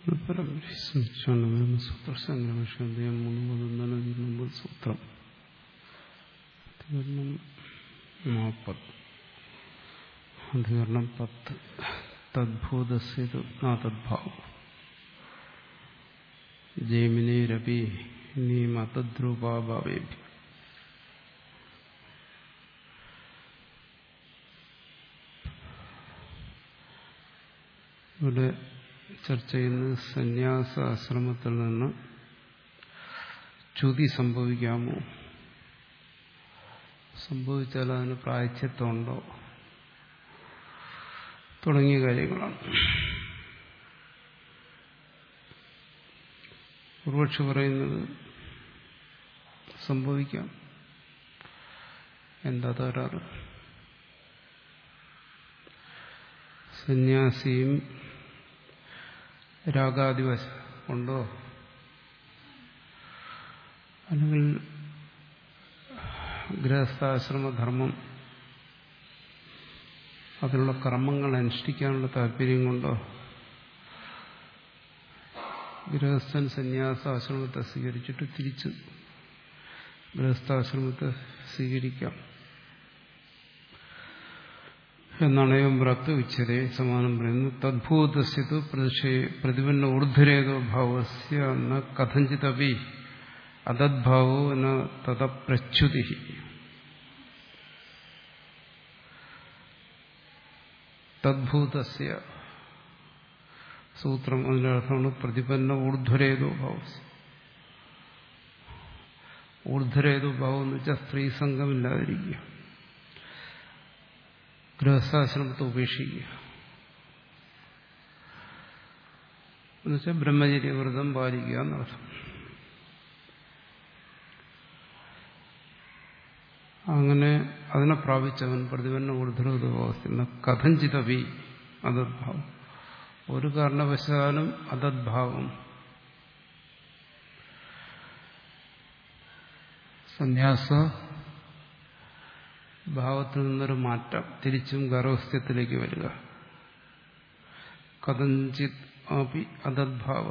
സൂത്രസംഗ്രമേഷം മൂന്ന് പതിനാല് ഇരുപത് സൂത്രം അധികരണം നാൽപ്പത് അധികരണം പത്ത് തദ്ഭൂതസ്യത് നാ തദ്ഭാവം ജൈമിനേരപി നീമതദ്രൂപാഭാവേഭ്യ ഇവിടെ ചർച്ച ചെയ്യുന്നത് സന്യാസ ആശ്രമത്തിൽ നിന്ന് ചുതി സംഭവിക്കാമോ സംഭവിച്ചാൽ അതിന് പ്രായച്ചിത്തമുണ്ടോ തുടങ്ങിയ കാര്യങ്ങളാണ് പൂർവക്ഷി പറയുന്നത് സംഭവിക്കാം എന്താ തകരാറ് സന്യാസിയും രാഗാദിവശ ഉണ്ടോ അല്ലെങ്കിൽ ഗൃഹസ്ഥാശ്രമധർമ്മം അതിലുള്ള കർമ്മങ്ങൾ അനുഷ്ഠിക്കാനുള്ള താല്പര്യം കൊണ്ടോ ഗൃഹസ്ഥൻ സന്യാസാശ്രമത്തെ സ്വീകരിച്ചിട്ട് തിരിച്ച് ഗൃഹസ്ഥാശ്രമത്തെ സ്വീകരിക്കാം എന്നാണ് ഏവം പ്രാപ്തി ഉച്ചതേ സമാനം പറയുന്നു തദ്ഭൂതസ്യതു പ്രതിപന്ന ഊർധരേതോ ഭാവസ്യ ന കഥഞ്ചിതപി അതദ്ഭാവോ ന തതപ്രച്യുതി തദ്ഭൂതസ്യ സൂത്രം അതിന്റെ അർത്ഥമാണ് പ്രതിപന്ന ഊർധ്വരേതോ ഭാവസ്യ ഊർധ്വരേതോ ഭാവം എന്ന് വെച്ചാൽ സ്ത്രീ സംഘമില്ലാതിരിക്കുക ഗൃഹസ്ഥാശ്രമത്തെ ഉപേക്ഷിക്കുക എന്നുവെച്ചാൽ ബ്രഹ്മചര്യവ്രതം പാലിക്കുക എന്നർത്ഥം അങ്ങനെ അതിനെ പ്രാപിച്ചവൻ പ്രതിപന്ന ഊർധ്വരവസ്ഥ കഥഞ്ചിതവി അതദ്ഭാവം ഒരു കാരണവശാലും അതദ്ഭാവം സന്യാസ ഭാവത്തിൽ നിന്നൊരു മാറ്റം തിരിച്ചും ഗർഭസ്ഥ്യത്തിലേക്ക് വരിക കഥഞ്ചിത് അപ്പി അതദ്ഭാവ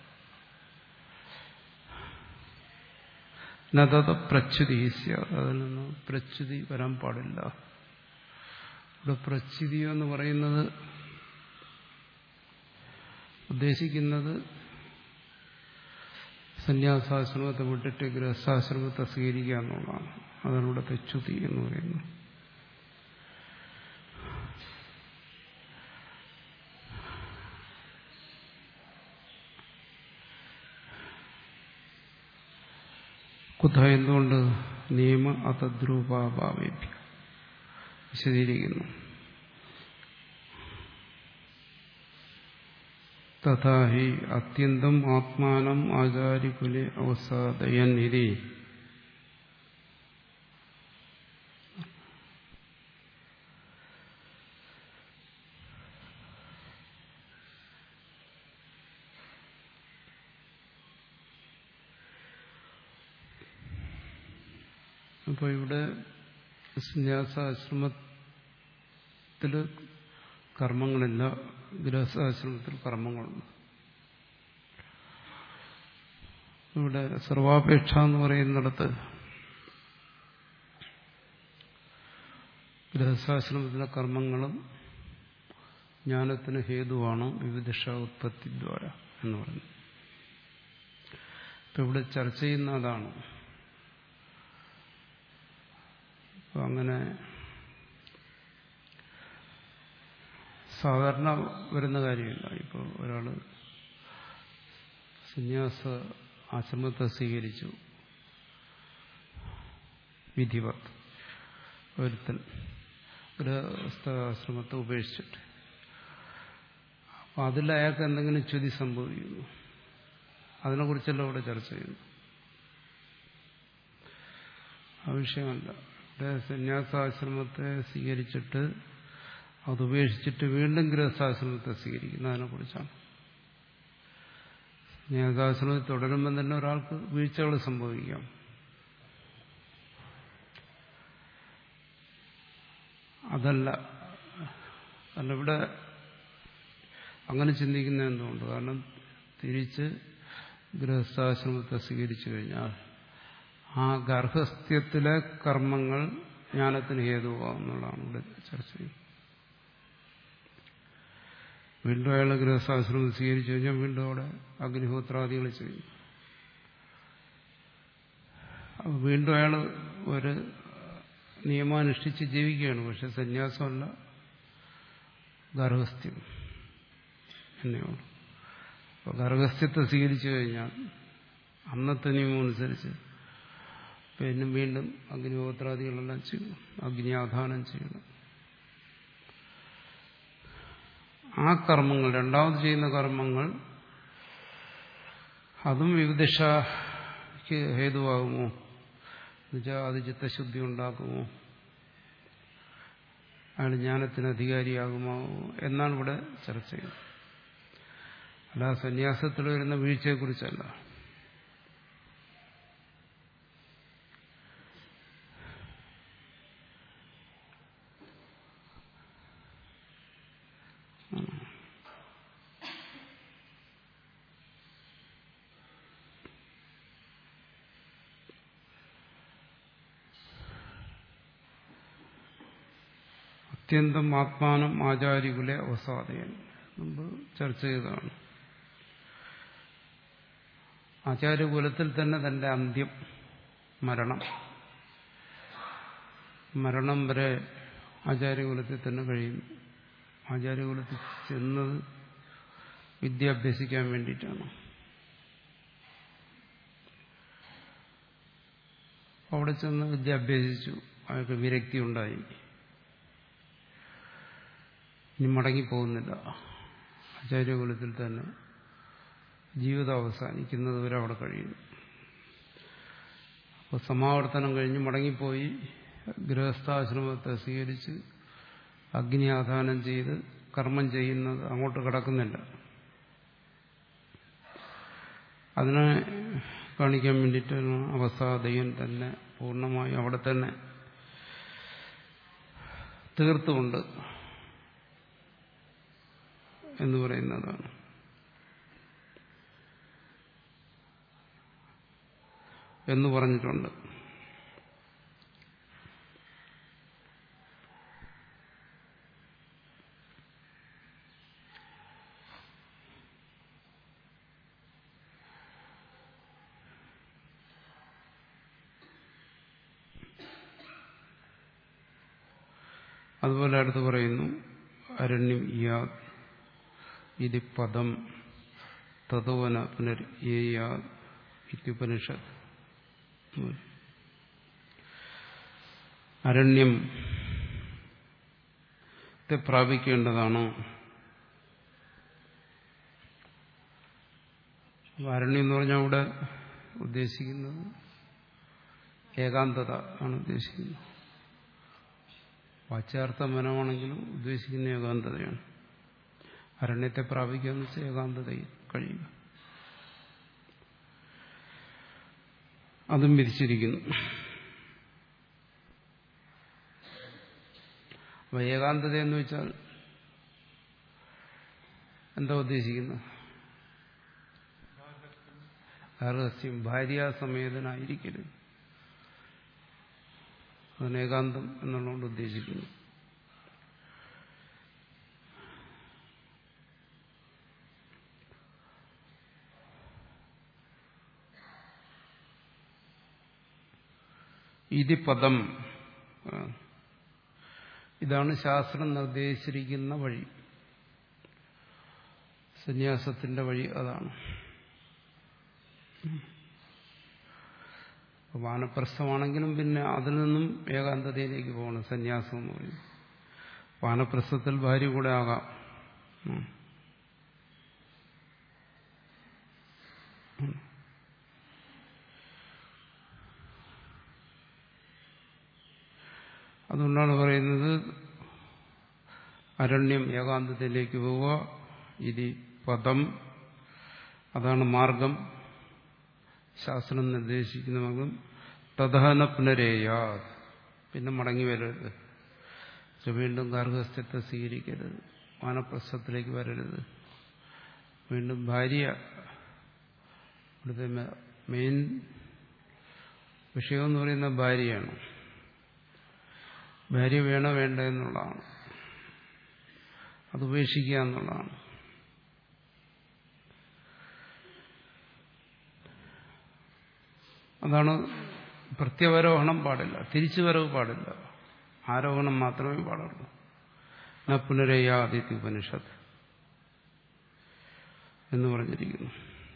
നതത പ്രച്യുതി അതിൽ നിന്ന് പ്രച്യുതി വരാൻ പാടില്ല ഇവിടെ പ്രച്യുതി എന്ന് പറയുന്നത് ഉദ്ദേശിക്കുന്നത് സന്യാസാശ്രമത്തെ വിട്ടിട്ട് ഗൃഹസ്ഥാശ്രമത്തെ സ്വീകരിക്കുക എന്നുള്ളതാണ് അതാണ് ഇവിടെ തെച്ചുതി എന്ന് പറയുന്നത് കുത എന്തുകൊണ്ട് നിയമ അതദ്രൂപാഭാവേഭ്യ വിശദീകരിക്കുന്നു തഥാ ഹി അത്യന്തം ആത്മാനം ആചാര്യകുലെ അവസാദയൻ ഇതി അപ്പോൾ ഇവിടെ സന്യാസാശ്രമത്തിൽ കർമ്മങ്ങളില്ല ഗൃഹസ്ഥാശ്രമത്തിൽ കർമ്മങ്ങളുണ്ട് ഇവിടെ സർവാപേക്ഷ എന്ന് പറയുന്നിടത്ത് ഗൃഹസ്ഥാശ്രമത്തിലെ കർമ്മങ്ങളും ജ്ഞാനത്തിന് ഹേതുവാണ് വിവിധിഷ ഉത്പത്തി ദ്വാര എന്ന് പറയുന്നത് ഇപ്പം ഇവിടെ ചർച്ച ചെയ്യുന്ന അതാണ് അപ്പം അങ്ങനെ സാധാരണ വരുന്ന കാര്യമില്ല ഇപ്പോൾ ഒരാൾ സന്യാസ ആശ്രമത്തെ സ്വീകരിച്ചു വിധിവത്ത് ഒരുത്തൻ ഗൃഹസ്ഥാശ്രമത്തെ ഉപേക്ഷിച്ചിട്ട് അപ്പം അതിൽ അയാൾക്ക് എന്തെങ്കിലും ചുതി സംഭവിക്കുന്നു അതിനെക്കുറിച്ചല്ല ഇവിടെ ചർച്ച ചെയ്യുന്നു ആ വിഷയമല്ല ഇവിടെ സന്യാസാശ്രമത്തെ സ്വീകരിച്ചിട്ട് അത് ഉപേക്ഷിച്ചിട്ട് വീണ്ടും ഗൃഹസ്ഥാശ്രമത്തെ സ്വീകരിക്കുന്നു അതിനെക്കുറിച്ചാണ് സന്യാസാശ്രമത്തിൽ തുടരുമ്പോൾ തന്നെ ഒരാൾക്ക് വീഴ്ചകൾ സംഭവിക്കാം അതല്ല അല്ല ഇവിടെ അങ്ങനെ ചിന്തിക്കുന്ന എന്തുകൊണ്ട് കാരണം തിരിച്ച് ഗൃഹസ്ഥാശ്രമത്തെ സ്വീകരിച്ചു കഴിഞ്ഞാൽ ആ ഗർഭസ്ഥ്യത്തിലെ കർമ്മങ്ങൾ ജ്ഞാനത്തിന് ഹേതുവാകുന്നുള്ളതാണ് ഇവിടെ ചർച്ച ചെയ്യുന്നത് വീണ്ടും അയാൾ ഗൃഹസ്ഥാശ്രമം സ്വീകരിച്ചു കഴിഞ്ഞാൽ വീണ്ടും അവിടെ അഗ്നിഹോത്രാദികൾ ചെയ്യും അപ്പൊ വീണ്ടും അയാൾ ഒരു നിയമാനുഷ്ഠിച്ച് ജീവിക്കുകയാണ് പക്ഷെ സന്യാസമല്ല ഗർഭസ്ഥ്യം എന്നെയുള്ളൂ അപ്പോൾ ഗർഭസ്ഥ്യത്തെ സ്വീകരിച്ചു കഴിഞ്ഞാൽ അന്നത്തെ നിയമം അനുസരിച്ച് പിന്നെ വീണ്ടും അഗ്നിഹോത്രാദികളെല്ലാം ചെയ്യണം അഗ്നിയാധാനം ചെയ്യണം ആ കർമ്മങ്ങൾ രണ്ടാമത് ചെയ്യുന്ന കർമ്മങ്ങൾ അതും വിവിധക്ക് ഹേതുവാകുമോ എന്നുവെച്ചാൽ അത് ചിത്തശുദ്ധി ഉണ്ടാക്കുമോ അയാൾ ജ്ഞാനത്തിന് അധികാരിയാകുമോ എന്നാണ് ഇവിടെ ചർച്ച ചെയ്യുന്നത് അല്ല സന്യാസത്തിൽ വരുന്ന വീഴ്ചയെക്കുറിച്ചല്ല അത്യന്തം ആത്മാനം ആചാര്യകുലെ അവസാദയൻ മുമ്പ് ചർച്ച ചെയ്തതാണ് ആചാര്യകുലത്തിൽ തന്നെ തന്റെ അന്ത്യം മരണം മരണം വരെ ആചാര്യകുലത്തിൽ തന്നെ കഴിയുന്നു ആചാര്യകുലത്തിൽ ചെന്നത് വിദ്യ അഭ്യസിക്കാൻ വേണ്ടിയിട്ടാണ് അവിടെ ചെന്ന് വിദ്യ അഭ്യസിച്ചു അയാൾക്ക് വിരക്തി ഉണ്ടായി ഇനി മടങ്ങിപ്പോകുന്നില്ല ആചാര്യകുലത്തിൽ തന്നെ ജീവിതം അവസാനിക്കുന്നത് വരെ അവിടെ കഴിയുന്നു അപ്പോൾ സമാവർത്തനം കഴിഞ്ഞ് മടങ്ങിപ്പോയി ഗൃഹസ്ഥാശ്രമത്തെ സ്വീകരിച്ച് അഗ്നിയാധാനം ചെയ്ത് കർമ്മം ചെയ്യുന്നത് അങ്ങോട്ട് കിടക്കുന്നില്ല അതിനെ കാണിക്കാൻ വേണ്ടിയിട്ടാണ് അവസാദയൻ തന്നെ പൂർണ്ണമായി അവിടെ തന്നെ തീർത്തുകൊണ്ട് എന്ന് പറയുന്നതാണ് എന്ന് പറഞ്ഞിട്ടുണ്ട് അതുപോലെ അടുത്ത് പറയുന്നു അരണ്യം ഇയാ ഇത് പദം തതോവന പുനർ ഇത്യുപനിഷത്ത് അരണ്യം പ്രാപിക്കേണ്ടതാണോ അരണ്യം എന്ന് പറഞ്ഞാൽ അവിടെ ഉദ്ദേശിക്കുന്നത് ഏകാന്തത ആണ് ഉദ്ദേശിക്കുന്നത് വാച്യാർത്ഥ മനമാണെങ്കിലും ഉദ്ദേശിക്കുന്ന ഏകാന്തതയാണ് അരണ്യത്തെ പ്രാപിക്കുക എന്ന് വെച്ചാൽ ഏകാന്തതയിൽ കഴിയുക അതും വിധിച്ചിരിക്കുന്നു അപ്പൊ ഏകാന്തത എന്ന് വെച്ചാൽ എന്താ ഉദ്ദേശിക്കുന്നത് രഹസ്യം ഭാര്യാസമേതനായിരിക്കരുത് അതിന് ഏകാന്തം എന്നുള്ളതുകൊണ്ട് ഉദ്ദേശിക്കുന്നു ഇതി പദം ഇതാണ് ശാസ്ത്രം നിർദ്ദേശിച്ചിരിക്കുന്ന വഴി സന്യാസത്തിന്റെ വഴി അതാണ് വാനപ്രസ്ഥമാണെങ്കിലും പിന്നെ അതിൽ നിന്നും ഏകാന്തതയിലേക്ക് പോകണം സന്യാസം എന്ന് പറയും വാനപ്രസ്ഥത്തിൽ ഭാര്യ കൂടെ ആകാം അതുകൊണ്ടാണ് പറയുന്നത് അരണ്യം ഏകാന്തത്തിലേക്ക് പോവുക ഇത് പദം അതാണ് മാർഗം ശാസ്ത്രം നിർദ്ദേശിക്കുന്ന മാർഗം തദഹന പുനരേയാ പിന്നെ മടങ്ങി വരരുത് വീണ്ടും ഗാർഹസ്ഥ്യത്തെ സ്വീകരിക്കരുത് വാനപ്രസ്ഥത്തിലേക്ക് വരരുത് വീണ്ടും ഭാര്യ ഇവിടുത്തെ മെയിൻ വിഷയം എന്ന് പറയുന്ന ഭാര്യയാണ് ഭാര്യ വേണോ വേണ്ട എന്നുള്ളതാണ് അത് ഉപേക്ഷിക്കുക എന്നുള്ളതാണ് അതാണ് പ്രത്യവരോഹണം പാടില്ല തിരിച്ചു വരവ് പാടില്ല ആരോഹണം മാത്രമേ പാടുള്ളൂ ന പുനരയാദിത്യ ഉപനിഷത്ത് എന്ന് പറഞ്ഞിരിക്കുന്നു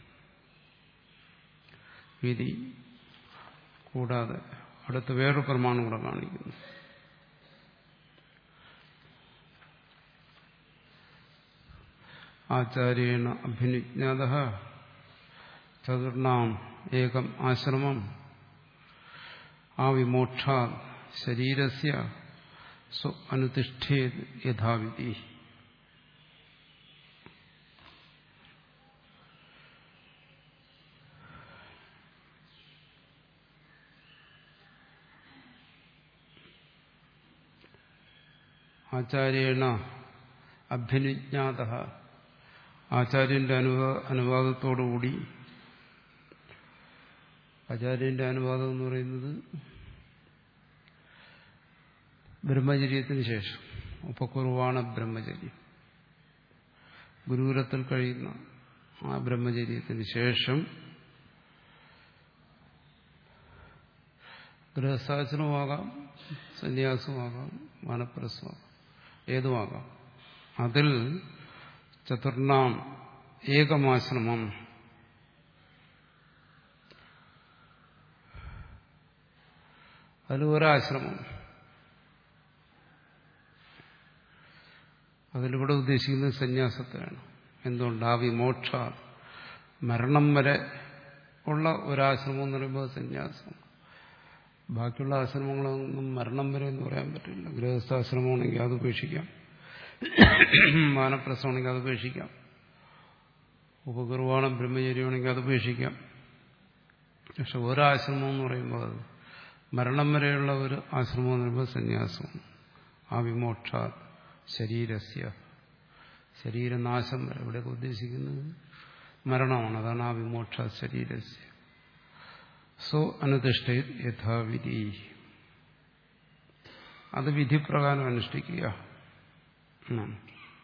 വിധി കൂടാതെ അടുത്ത് വേറൊരു പ്രമാണം കൂടെ കാണിക്കുന്നു ആചാര്യേണ അഭിനിജ്ഞാത ചതുർണാം ഏകം ആശ്രമം ആ വിമോക്ഷാ ശരീരസ്യ സ്വ അനുതിഷ്ഠേ യഥാവിധി ആചാര്യേണ അഭ്യനുജ്ഞാത ആചാര്യന്റെ അനുവാ അനുവാദത്തോടുകൂടി ആചാര്യന്റെ അനുവാദം എന്ന് പറയുന്നത് ബ്രഹ്മചര്യത്തിന് ശേഷം ഉപകുറുവാണ് ബ്രഹ്മചര്യം ഗുരുകുലത്തിൽ കഴിയുന്ന ആ ബ്രഹ്മചര്യത്തിന് ശേഷം ഗൃഹസ്ഥാശ്രമമാകാം സന്യാസമാകാം വാനപ്രസമാകാം ഏതുമാകാം അതിൽ ചതുർണാം ഏകമാശ്രമം അതിൽ ഒരാശ്രമം അതിലിവിടെ ഉദ്ദേശിക്കുന്നത് സന്യാസത്തെയാണ് എന്തുകൊണ്ട് ആ വിമോക്ഷ മരണം വരെ ഉള്ള ഒരാശ്രമം എന്ന് പറയുമ്പോൾ സന്യാസം ബാക്കിയുള്ള ആശ്രമങ്ങളൊന്നും മരണം വരെ എന്ന് പറയാൻ പറ്റില്ല ഗൃഹസ്ഥാശ്രമമാണെങ്കിൽ അത് ഉപേക്ഷിക്കാം മാനപ്രസമാണെങ്കിൽ അത് ഉപേക്ഷിക്കാം ഉപകുർവാണം ബ്രഹ്മചര്യമാണെങ്കിൽ അത് ഉപേക്ഷിക്കാം പക്ഷെ ഒരാശ്രമം എന്ന് പറയുമ്പോൾ അത് മരണം വരെയുള്ള ഒരു ആശ്രമം എന്ന് പറയുമ്പോൾ സന്യാസം ആ വിമോക്ഷ ശരീരസ്യ ശരീരനാശം വരെ ഇവിടെയൊക്കെ ഉദ്ദേശിക്കുന്നത് മരണമാണ് അതാണ് ആ വിമോക്ഷ ശരീരസ്യ സോ അനുതിഷ്ഠ യഥാവിധി അത് വിധിപ്രകാരം അനുഷ്ഠിക്കുക എന്നാണ്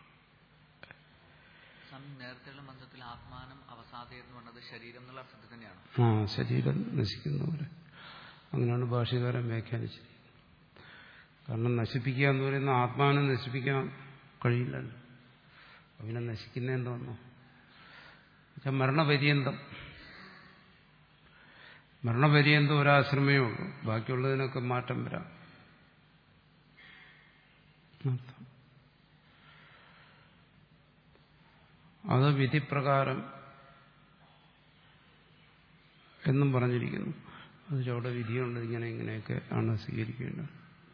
സ്വാമി നേരത്തെയുള്ള മന്ത്രത്തിൽ ആത്മാനം അവസാദ എന്ന് പറഞ്ഞത് ശരീരം എന്നുള്ള അർത്ഥത്തിൽ തന്നെയാണ് ആ ശരീരം നശിക്കുന്നവര് അങ്ങനെയാണ് ഭാഷകാരൻ വ്യാഖ്യാനിച്ചിരിക്കുന്നത് കാരണം നശിപ്പിക്കുക എന്ന് പറയുന്ന ആത്മാവിനെ നശിപ്പിക്കാൻ കഴിയില്ലല്ലോ അവനെ നശിക്കുന്ന എന്തോന്നു എന്നുവെച്ചാൽ മരണപര്യന്തം മരണപര്യന്തം ഒരാശ്രമേ ഉള്ളൂ ബാക്കിയുള്ളതിനൊക്കെ മാറ്റം വരാം അർത്ഥം. അത് വിധിപ്രകാരം എന്നും പറഞ്ഞിരിക്കുന്നു അത് ചവിടെ വിധിയുണ്ട് ഇങ്ങനെ ഇങ്ങനെയൊക്കെ ആണ് സ്വീകരിക്കേണ്ടത്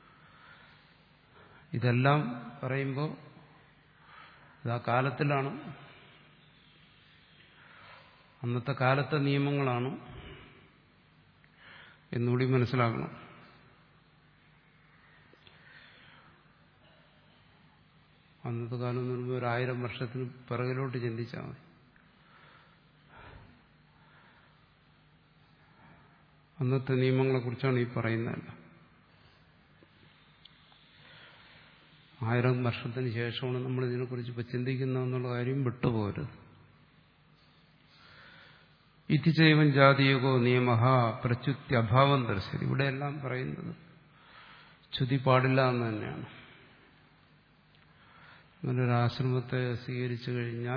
ഇതെല്ലാം പറയുമ്പോൾ ഇത് ആ കാലത്തിലാണ് അന്നത്തെ കാലത്തെ നിയമങ്ങളാണ് എന്നുകൂടി മനസ്സിലാക്കണം അന്നത്തെ കാലം എന്ന് പറയുമ്പോൾ ഒരു ആയിരം വർഷത്തിന് പിറകിലോട്ട് ചിന്തിച്ചാൽ മതി അന്നത്തെ നിയമങ്ങളെക്കുറിച്ചാണ് ഈ പറയുന്നത് ആയിരം വർഷത്തിന് ശേഷമാണ് നമ്മൾ ഇതിനെക്കുറിച്ച് ഇപ്പം ചിന്തിക്കുന്നതെന്നുള്ള കാര്യം വിട്ടുപോരുത് ഇതിചൈവൻ ജാതിയുഗോ നിയമ പ്രച്യുത്യഭാവം ദർശനം ഇവിടെയെല്ലാം പറയുന്നത് ചുതി പാടില്ല എന്ന് തന്നെയാണ് അങ്ങനെ ഒരു ആശ്രമത്തെ സ്വീകരിച്ചു കഴിഞ്ഞാൽ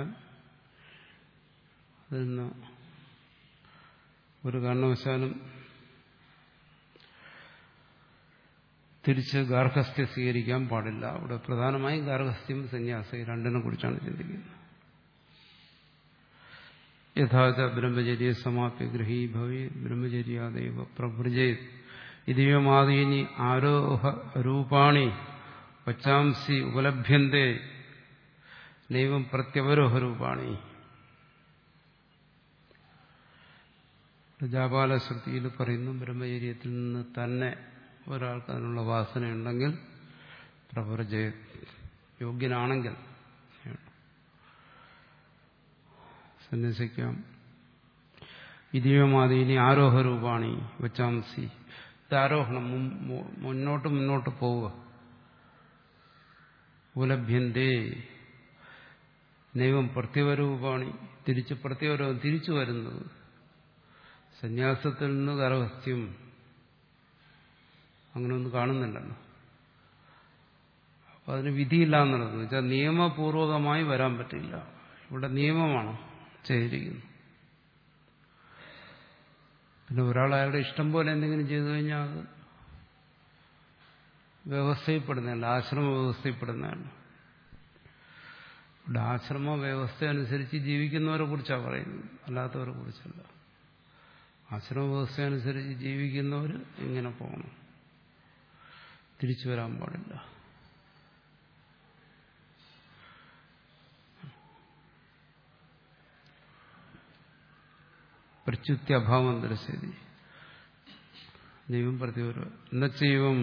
അതിൽ നിന്ന് ഒരു കാരണവശാലും തിരിച്ച് ഗാർഹസ്ഥ്യം സ്വീകരിക്കാൻ പാടില്ല അവിടെ പ്രധാനമായും ഗാർഹസ്ഥ്യം സന്യാസം ഈ രണ്ടിനെ കുറിച്ചാണ് ചിന്തിക്കുന്നത് യഥാച ബ്രഹ്മചര്യ സമാപ്യ ഗൃഹീ ഭവി ബ്രഹ്മചര്യാദൈവ പ്രഭൃജേ ഇതിവമാദീനി ആരോഹ രൂപാണി വച്ചാംസി ഉപലഭ്യന്തേ നൈവം പ്രത്യവരോഹ രൂപാണി പ്രജാപാലശ്രുതിയിൽ പറയുന്നു ബ്രഹ്മചര്യത്തിൽ നിന്ന് തന്നെ ഒരാൾക്ക് അതിനുള്ള വാസനയുണ്ടെങ്കിൽ പ്രപരജയ യോഗ്യനാണെങ്കിൽ സന്യസിക്കാം ഇതീയമാതീനി ആരോഹരൂപാണി വച്ചാംസി ഇത് ആരോഹണം മുന്നോട്ട് മുന്നോട്ട് പോവുക ഉപലഭ്യന്തേ നൈവം പ്രത്യവരൂപാണി തിരിച്ച് പ്രത്യവരവും തിരിച്ചു വരുന്നത് സന്യാസത്തിൽ നിന്ന് ഗർഭസ്ഥ്യം അങ്ങനെയൊന്നും കാണുന്നില്ലല്ലോ അപ്പൊ അതിന് വിധിയില്ല എന്നുള്ളത് വെച്ചാൽ നിയമപൂർവകമായി വരാൻ പറ്റില്ല ഇവിടെ നിയമമാണ് ചെയ്തിരിക്കുന്നത് പിന്നെ ഒരാൾ അയാളുടെ ഇഷ്ടം പോലെ എന്തെങ്കിലും ചെയ്തു കഴിഞ്ഞാൽ അത് വ്യവസ്ഥയിൽപ്പെടുന്നതല്ല ആശ്രമ വ്യവസ്ഥയിൽപ്പെടുന്നതല്ല ഇവിടെ ആശ്രമ വ്യവസ്ഥ അനുസരിച്ച് ജീവിക്കുന്നവരെ കുറിച്ചാണ് പറയുന്നത് അല്ലാത്തവരെ കുറിച്ചല്ല ആശ്രമ വ്യവസ്ഥ അനുസരിച്ച് ജീവിക്കുന്നവർ ഇങ്ങനെ പോകണം തിരിച്ചു വരാൻ പാടില്ല പ്രത്യുത്യഭാവം ദർശതി ദൈവം പ്രതിവര എന്നുവെച്ചൈവം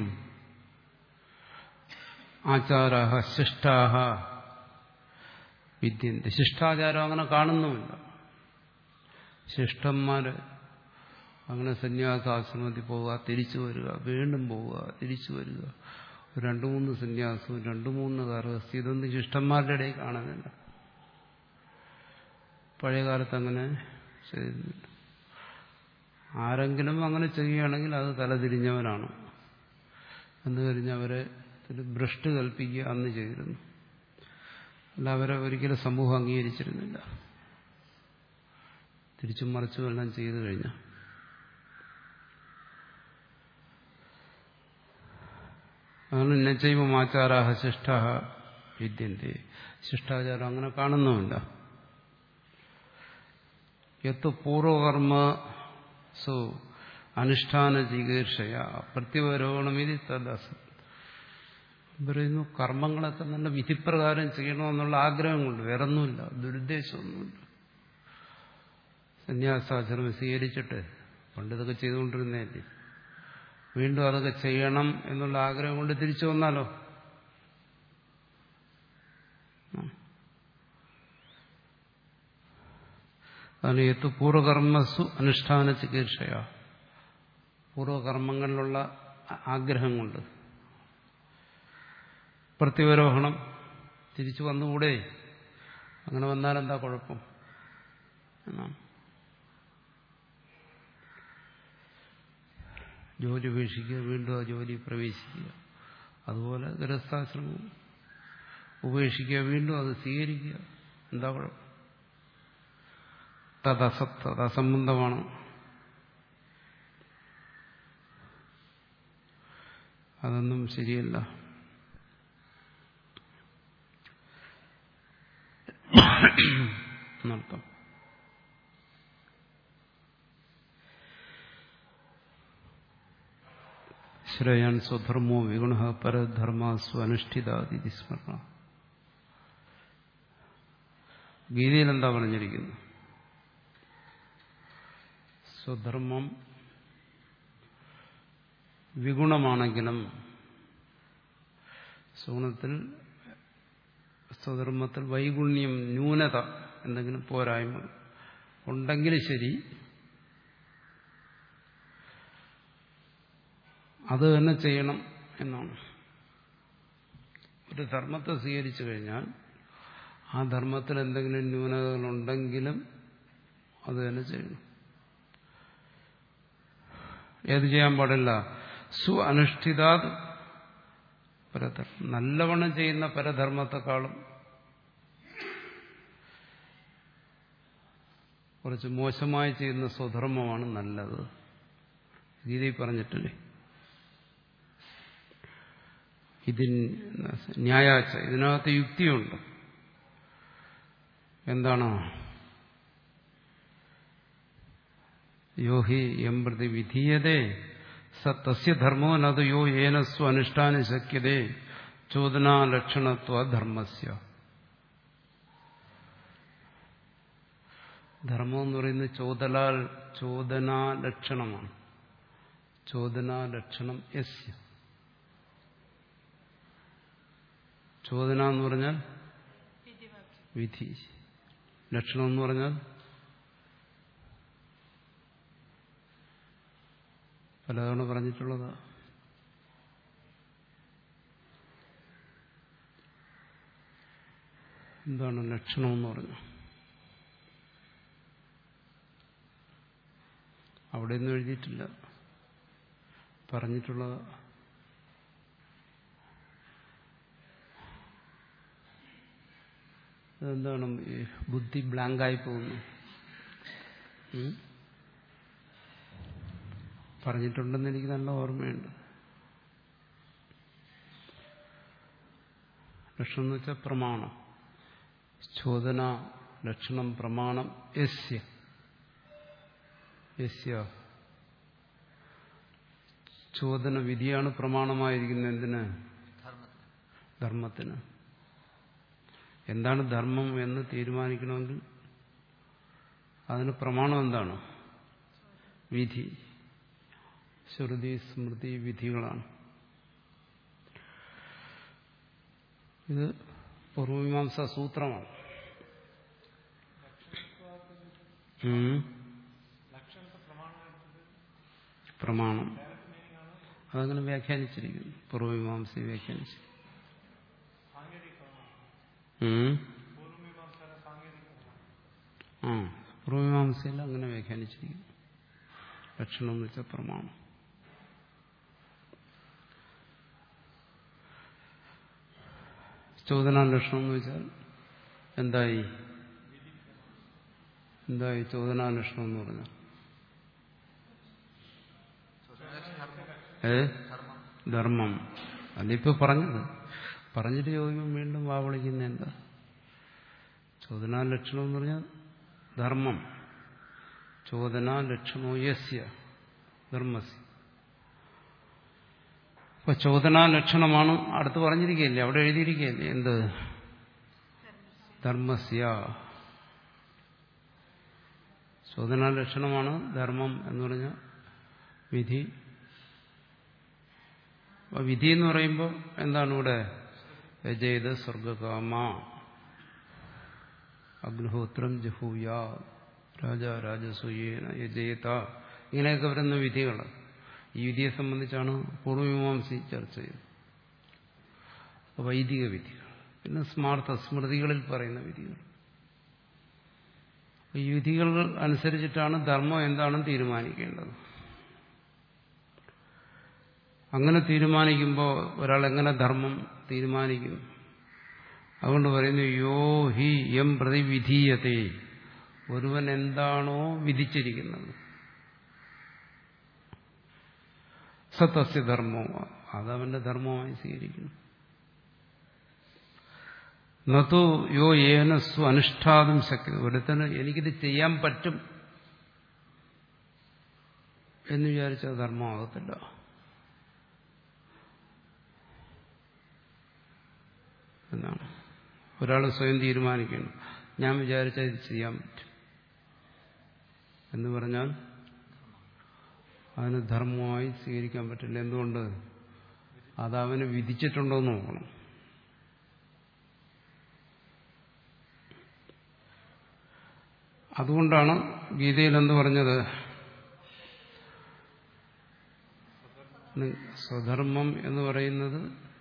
ആചാരാഹ ശിഷ്ടാഹ വിദ്യന്തി ശിഷ്ടാചാരം അങ്ങനെ കാണുന്നുമില്ല ശിഷ്ടന്മാര് അങ്ങനെ സന്യാസാശ്രമത്തിൽ പോവുക തിരിച്ചു വരിക വീണ്ടും പോവുക തിരിച്ചു വരിക രണ്ടു മൂന്ന് സന്യാസവും രണ്ടു മൂന്ന് ഗർഭസ്ഥ ഇതൊന്നും ശിഷ്ടന്മാരുടെ ഇടയിൽ കാണുന്നില്ല പഴയ കാലത്ത് അങ്ങനെ ചെയ്യുന്നില്ല ആരെങ്കിലും അങ്ങനെ ചെയ്യുകയാണെങ്കിൽ അത് തലതിരിഞ്ഞവനാണ് എന്ന് കഴിഞ്ഞ് അവരെ ഭ്രഷ്ട് കൽപ്പിക്കുക അന്ന് ചെയ്തിരുന്നു അല്ല അവരെ ഒരിക്കലും സമൂഹം അംഗീകരിച്ചിരുന്നില്ല തിരിച്ചും മറിച്ചും എല്ലാം ചെയ്തു കഴിഞ്ഞ അതാണ് നച്ചൈവം ആചാരാഹ ശിഷ്ട വിദ്യന്റെ ശിഷ്ടാചാരം അങ്ങനെ കാണുന്നുമില്ല യത്ത് പൂർവകർമ്മ സോ അനുഷ്ഠാന ചികിത്സയ പ്രത്യവരോഗണമിതി തദസ പറയുന്നു കർമ്മങ്ങളൊക്കെ നല്ല വിധിപ്രകാരം ചെയ്യണമെന്നുള്ള ആഗ്രഹം കൊണ്ട് വേറൊന്നുമില്ല ദുരുദ്ദേശമൊന്നുമില്ല സന്യാസാശ്രമം സ്വീകരിച്ചിട്ട് പണ്ടിതൊക്കെ ചെയ്തുകൊണ്ടിരുന്നതല്ലേ വീണ്ടും അതൊക്കെ ചെയ്യണം എന്നുള്ള ആഗ്രഹം കൊണ്ട് തിരിച്ചു വന്നാലോ അതാണ് ഏത്തു പൂർവകർമ്മസു അനുഷ്ഠാന ചികിത്സയ പൂർവകർമ്മങ്ങളിലുള്ള ആഗ്രഹം കൊണ്ട് പ്രത്യവരോഹണം തിരിച്ചു വന്നുകൂടെ അങ്ങനെ വന്നാൽ എന്താ കുഴപ്പം എന്നാണ് ജോലി ഉപേക്ഷിക്കുക വീണ്ടും ആ ജോലി പ്രവേശിക്കുക അതുപോലെ ഗൃഹസ്ഥാശ്രമം ഉപേക്ഷിക്കുക വീണ്ടും അത് സ്വീകരിക്കുക എന്താ കുഴപ്പം തദസത്ത് അസംബന്ധമാണ് അതൊന്നും ശരിയല്ല എന്നർത്ഥം ശ്രേയാൻ സ്വധർമ്മോ വിഗുണ പരധർമാസ്വ അനുഷ്ഠിതാതി സ്മരണ ഗീതയിൽ എന്താ പറഞ്ഞിരിക്കുന്നു സ്വധർമ്മം വിഗുണമാണെങ്കിലും സുഗുണത്തിൽ സ്വധർമ്മത്തിൽ വൈഗുണ്യം ന്യൂനത എന്തെങ്കിലും പോരായ്മ ഉണ്ടെങ്കിൽ ശരി അത് തന്നെ ചെയ്യണം എന്നാണ് ഒരു ധർമ്മത്തെ സ്വീകരിച്ചു കഴിഞ്ഞാൽ ആ ധർമ്മത്തിൽ എന്തെങ്കിലും ന്യൂനതകളുണ്ടെങ്കിലും അത് തന്നെ ചെയ്യണം ഏത് ചെയ്യാൻ പാടില്ല സു അനുഷ്ഠിതാത് പരധർമ്മം നല്ലവണ്ണം ചെയ്യുന്ന പരധർമ്മത്തെക്കാളും കുറച്ച് മോശമായി ചെയ്യുന്ന സ്വധർമ്മമാണ് നല്ലത് ഗീതയിൽ പറഞ്ഞിട്ടില്ലേ ഇതിന് ന്യായാച്ച ഇതിനകത്ത് യുക്തിയുണ്ട് എന്താണ് യോഹി എം പ്രതി വിധീയതേ സ തസ്യ ധർമ്മോ നത് യോ ഏന സ്വ അനുഷ്ഠാന ശക്യതേ ചോദനാലക്ഷണത്വ ധർമ്മസ്യ ധർമ്മം എന്ന് പറയുന്നത് ചോദലാൽ ചോദനാലക്ഷണമാണ് ചോദനാലക്ഷണം യസ്യ ചോദന എന്ന് പറഞ്ഞാൽ വിധി ലക്ഷണം എന്ന് പറഞ്ഞാൽ പലതവണ പറഞ്ഞിട്ടുള്ളതാ എന്താണ് ലക്ഷണമെന്ന് പറഞ്ഞു അവിടെ ഒന്നും എഴുതിയിട്ടില്ല പറഞ്ഞിട്ടുള്ളത് എന്താണ് ഈ ബുദ്ധി ബ്ലാങ്കായി പോകുന്നു ഉം? പറഞ്ഞിട്ടുണ്ടെന്ന് എനിക്ക് നല്ല ഓർമ്മയുണ്ട് ലക്ഷണം എന്ന് വെച്ചാൽ പ്രമാണം ചോദന ലക്ഷണം പ്രമാണം യസ്യ യസ്യ ചോദന വിധിയാണ് പ്രമാണമായിരിക്കുന്നത് എന്തിന് ധർമ്മത്തിന് ധർമ്മത്തിന് എന്താണ് ധർമ്മം എന്ന് തീരുമാനിക്കണമെങ്കിൽ അതിന് പ്രമാണം എന്താണ് വിധി ശ്രുതി സ്മൃതി വിധികളാണ് ഇത് പൂർവമീമാംസ സൂത്രമാണ് ഉം. പ്രമാണം അതങ്ങനെ വ്യാഖ്യാനിച്ചിരിക്കുന്നു പൂർവമീമാംസ വ്യാഖ്യാനിച്ചു ഉം. ആ പൂർവമീമാംസയിൽ അങ്ങനെ വ്യാഖ്യാനിച്ചിരിക്കുന്നു ലക്ഷണം എന്ന് വെച്ചാൽ പ്രമാണം ചോദന ലക്ഷണം എന്ന് വെച്ചാൽ എന്തായി എന്തായി ചോദന ലക്ഷണം എന്ന് പറഞ്ഞാൽ ധർമ്മം ഏ ധർമ്മം ധർമ്മം അതിപ്പോ പറഞ്ഞത് പറഞ്ഞിട്ട് ചോദിക്കുമ്പോൾ വീണ്ടും വാവളിക്കുന്ന എന്താ ചോദനാ ലക്ഷണം എന്ന് പറഞ്ഞാൽ ധർമ്മം ചോദനാ ലക്ഷണോ യസ്യ ധർമ്മസ്യ അപ്പൊ ചോദനാ ലക്ഷണമാണ് അടുത്ത് പറഞ്ഞിരിക്കുകയല്ലേ അവിടെ എഴുതിയിരിക്കുകയല്ലേ എന്ത് ധർമ്മസ്യ ചോദനാ ലക്ഷണമാണ് ധർമ്മം എന്ന് പറഞ്ഞ വിധി അപ്പൊ വിധി എന്ന് പറയുമ്പോൾ എന്താണ് ഇവിടെ യജേത് സ്വർഗകാമ അഗ്നിഹോത്രം ജഹൂയ രാജ രാജസൂയേന യജേത ഇങ്ങനെയൊക്കെ വരുന്ന വിധികൾ ഈ വിധിയെ സംബന്ധിച്ചാണ് പൂർവമീമാംസി ചർച്ച ചെയ്തത് വൈദിക വിധികൾ പിന്നെ സ്മാർത്ഥ സ്മൃതികളിൽ പറയുന്ന വിധികൾ ഈ വിധികൾ അനുസരിച്ചിട്ടാണ് ധർമ്മം എന്താണെന്ന് തീരുമാനിക്കേണ്ടത് അങ്ങനെ തീരുമാനിക്കുമ്പോൾ ഒരാൾ എങ്ങനെ ധർമ്മം തീരുമാനിക്കും അതുകൊണ്ട് പറയുന്നു യോ ഹി എം പ്രതിവിധീയത്തെ ഒരുവൻ എന്താണോ വിധിച്ചിരിക്കുന്നത് സത്തസ്യ ധർമ്മമോ അതവന്റെ ധർമ്മമായി സ്വീകരിക്കുന്നു നതു യോ ഏന സ്വ അനുഷ്ഠാതും ശക്തി ഒരുത്തന് എനിക്കിത് ചെയ്യാൻ പറ്റും എന്ന് വിചാരിച്ചാൽ ധർമ്മമാകത്തില്ല എന്നാണ് ഒരാൾ സ്വയം തീരുമാനിക്കണം ഞാൻ വിചാരിച്ചാൽ ഇത് ചെയ്യാൻ പറ്റും എന്ന് പറഞ്ഞാൽ അതിന് ധർമ്മമായി സ്വീകരിക്കാൻ പറ്റില്ല എന്തുകൊണ്ട് അതവന് വിധിച്ചിട്ടുണ്ടോ എന്ന് നോക്കണം അതുകൊണ്ടാണ് ഗീതയിൽ എന്ത് പറഞ്ഞത് സ്വധർമ്മം എന്ന് പറയുന്നത്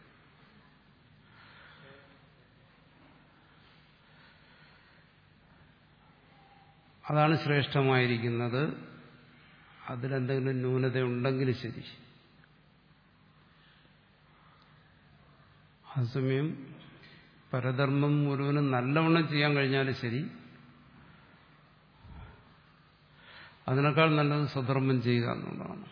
അതാണ് ശ്രേഷ്ഠമായിരിക്കുന്നത് അതിലെന്തെങ്കിലും ന്യൂനത ഉണ്ടെങ്കിൽ ശരി അതേസമയം പരധർമ്മം മുഴുവനും നല്ലവണ്ണം ചെയ്യാൻ കഴിഞ്ഞാലും ശരി അതിനേക്കാൾ നല്ലത് സ്വധർമ്മം ചെയ്യുക എന്നുള്ളതാണ്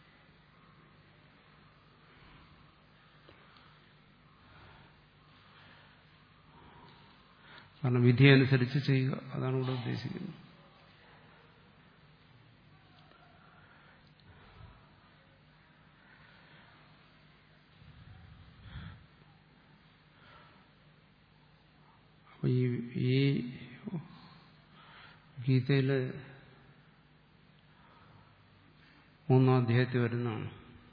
കാരണം വിധി അനുസരിച്ച് ചെയ്യുക അതാണ് ഇവിടെ ഉദ്ദേശിക്കുന്നത് അപ്പൊ ഈ ഈ ഗീതയില് മൂന്നാം അധ്യായത്തിൽ വരുന്നതാണ്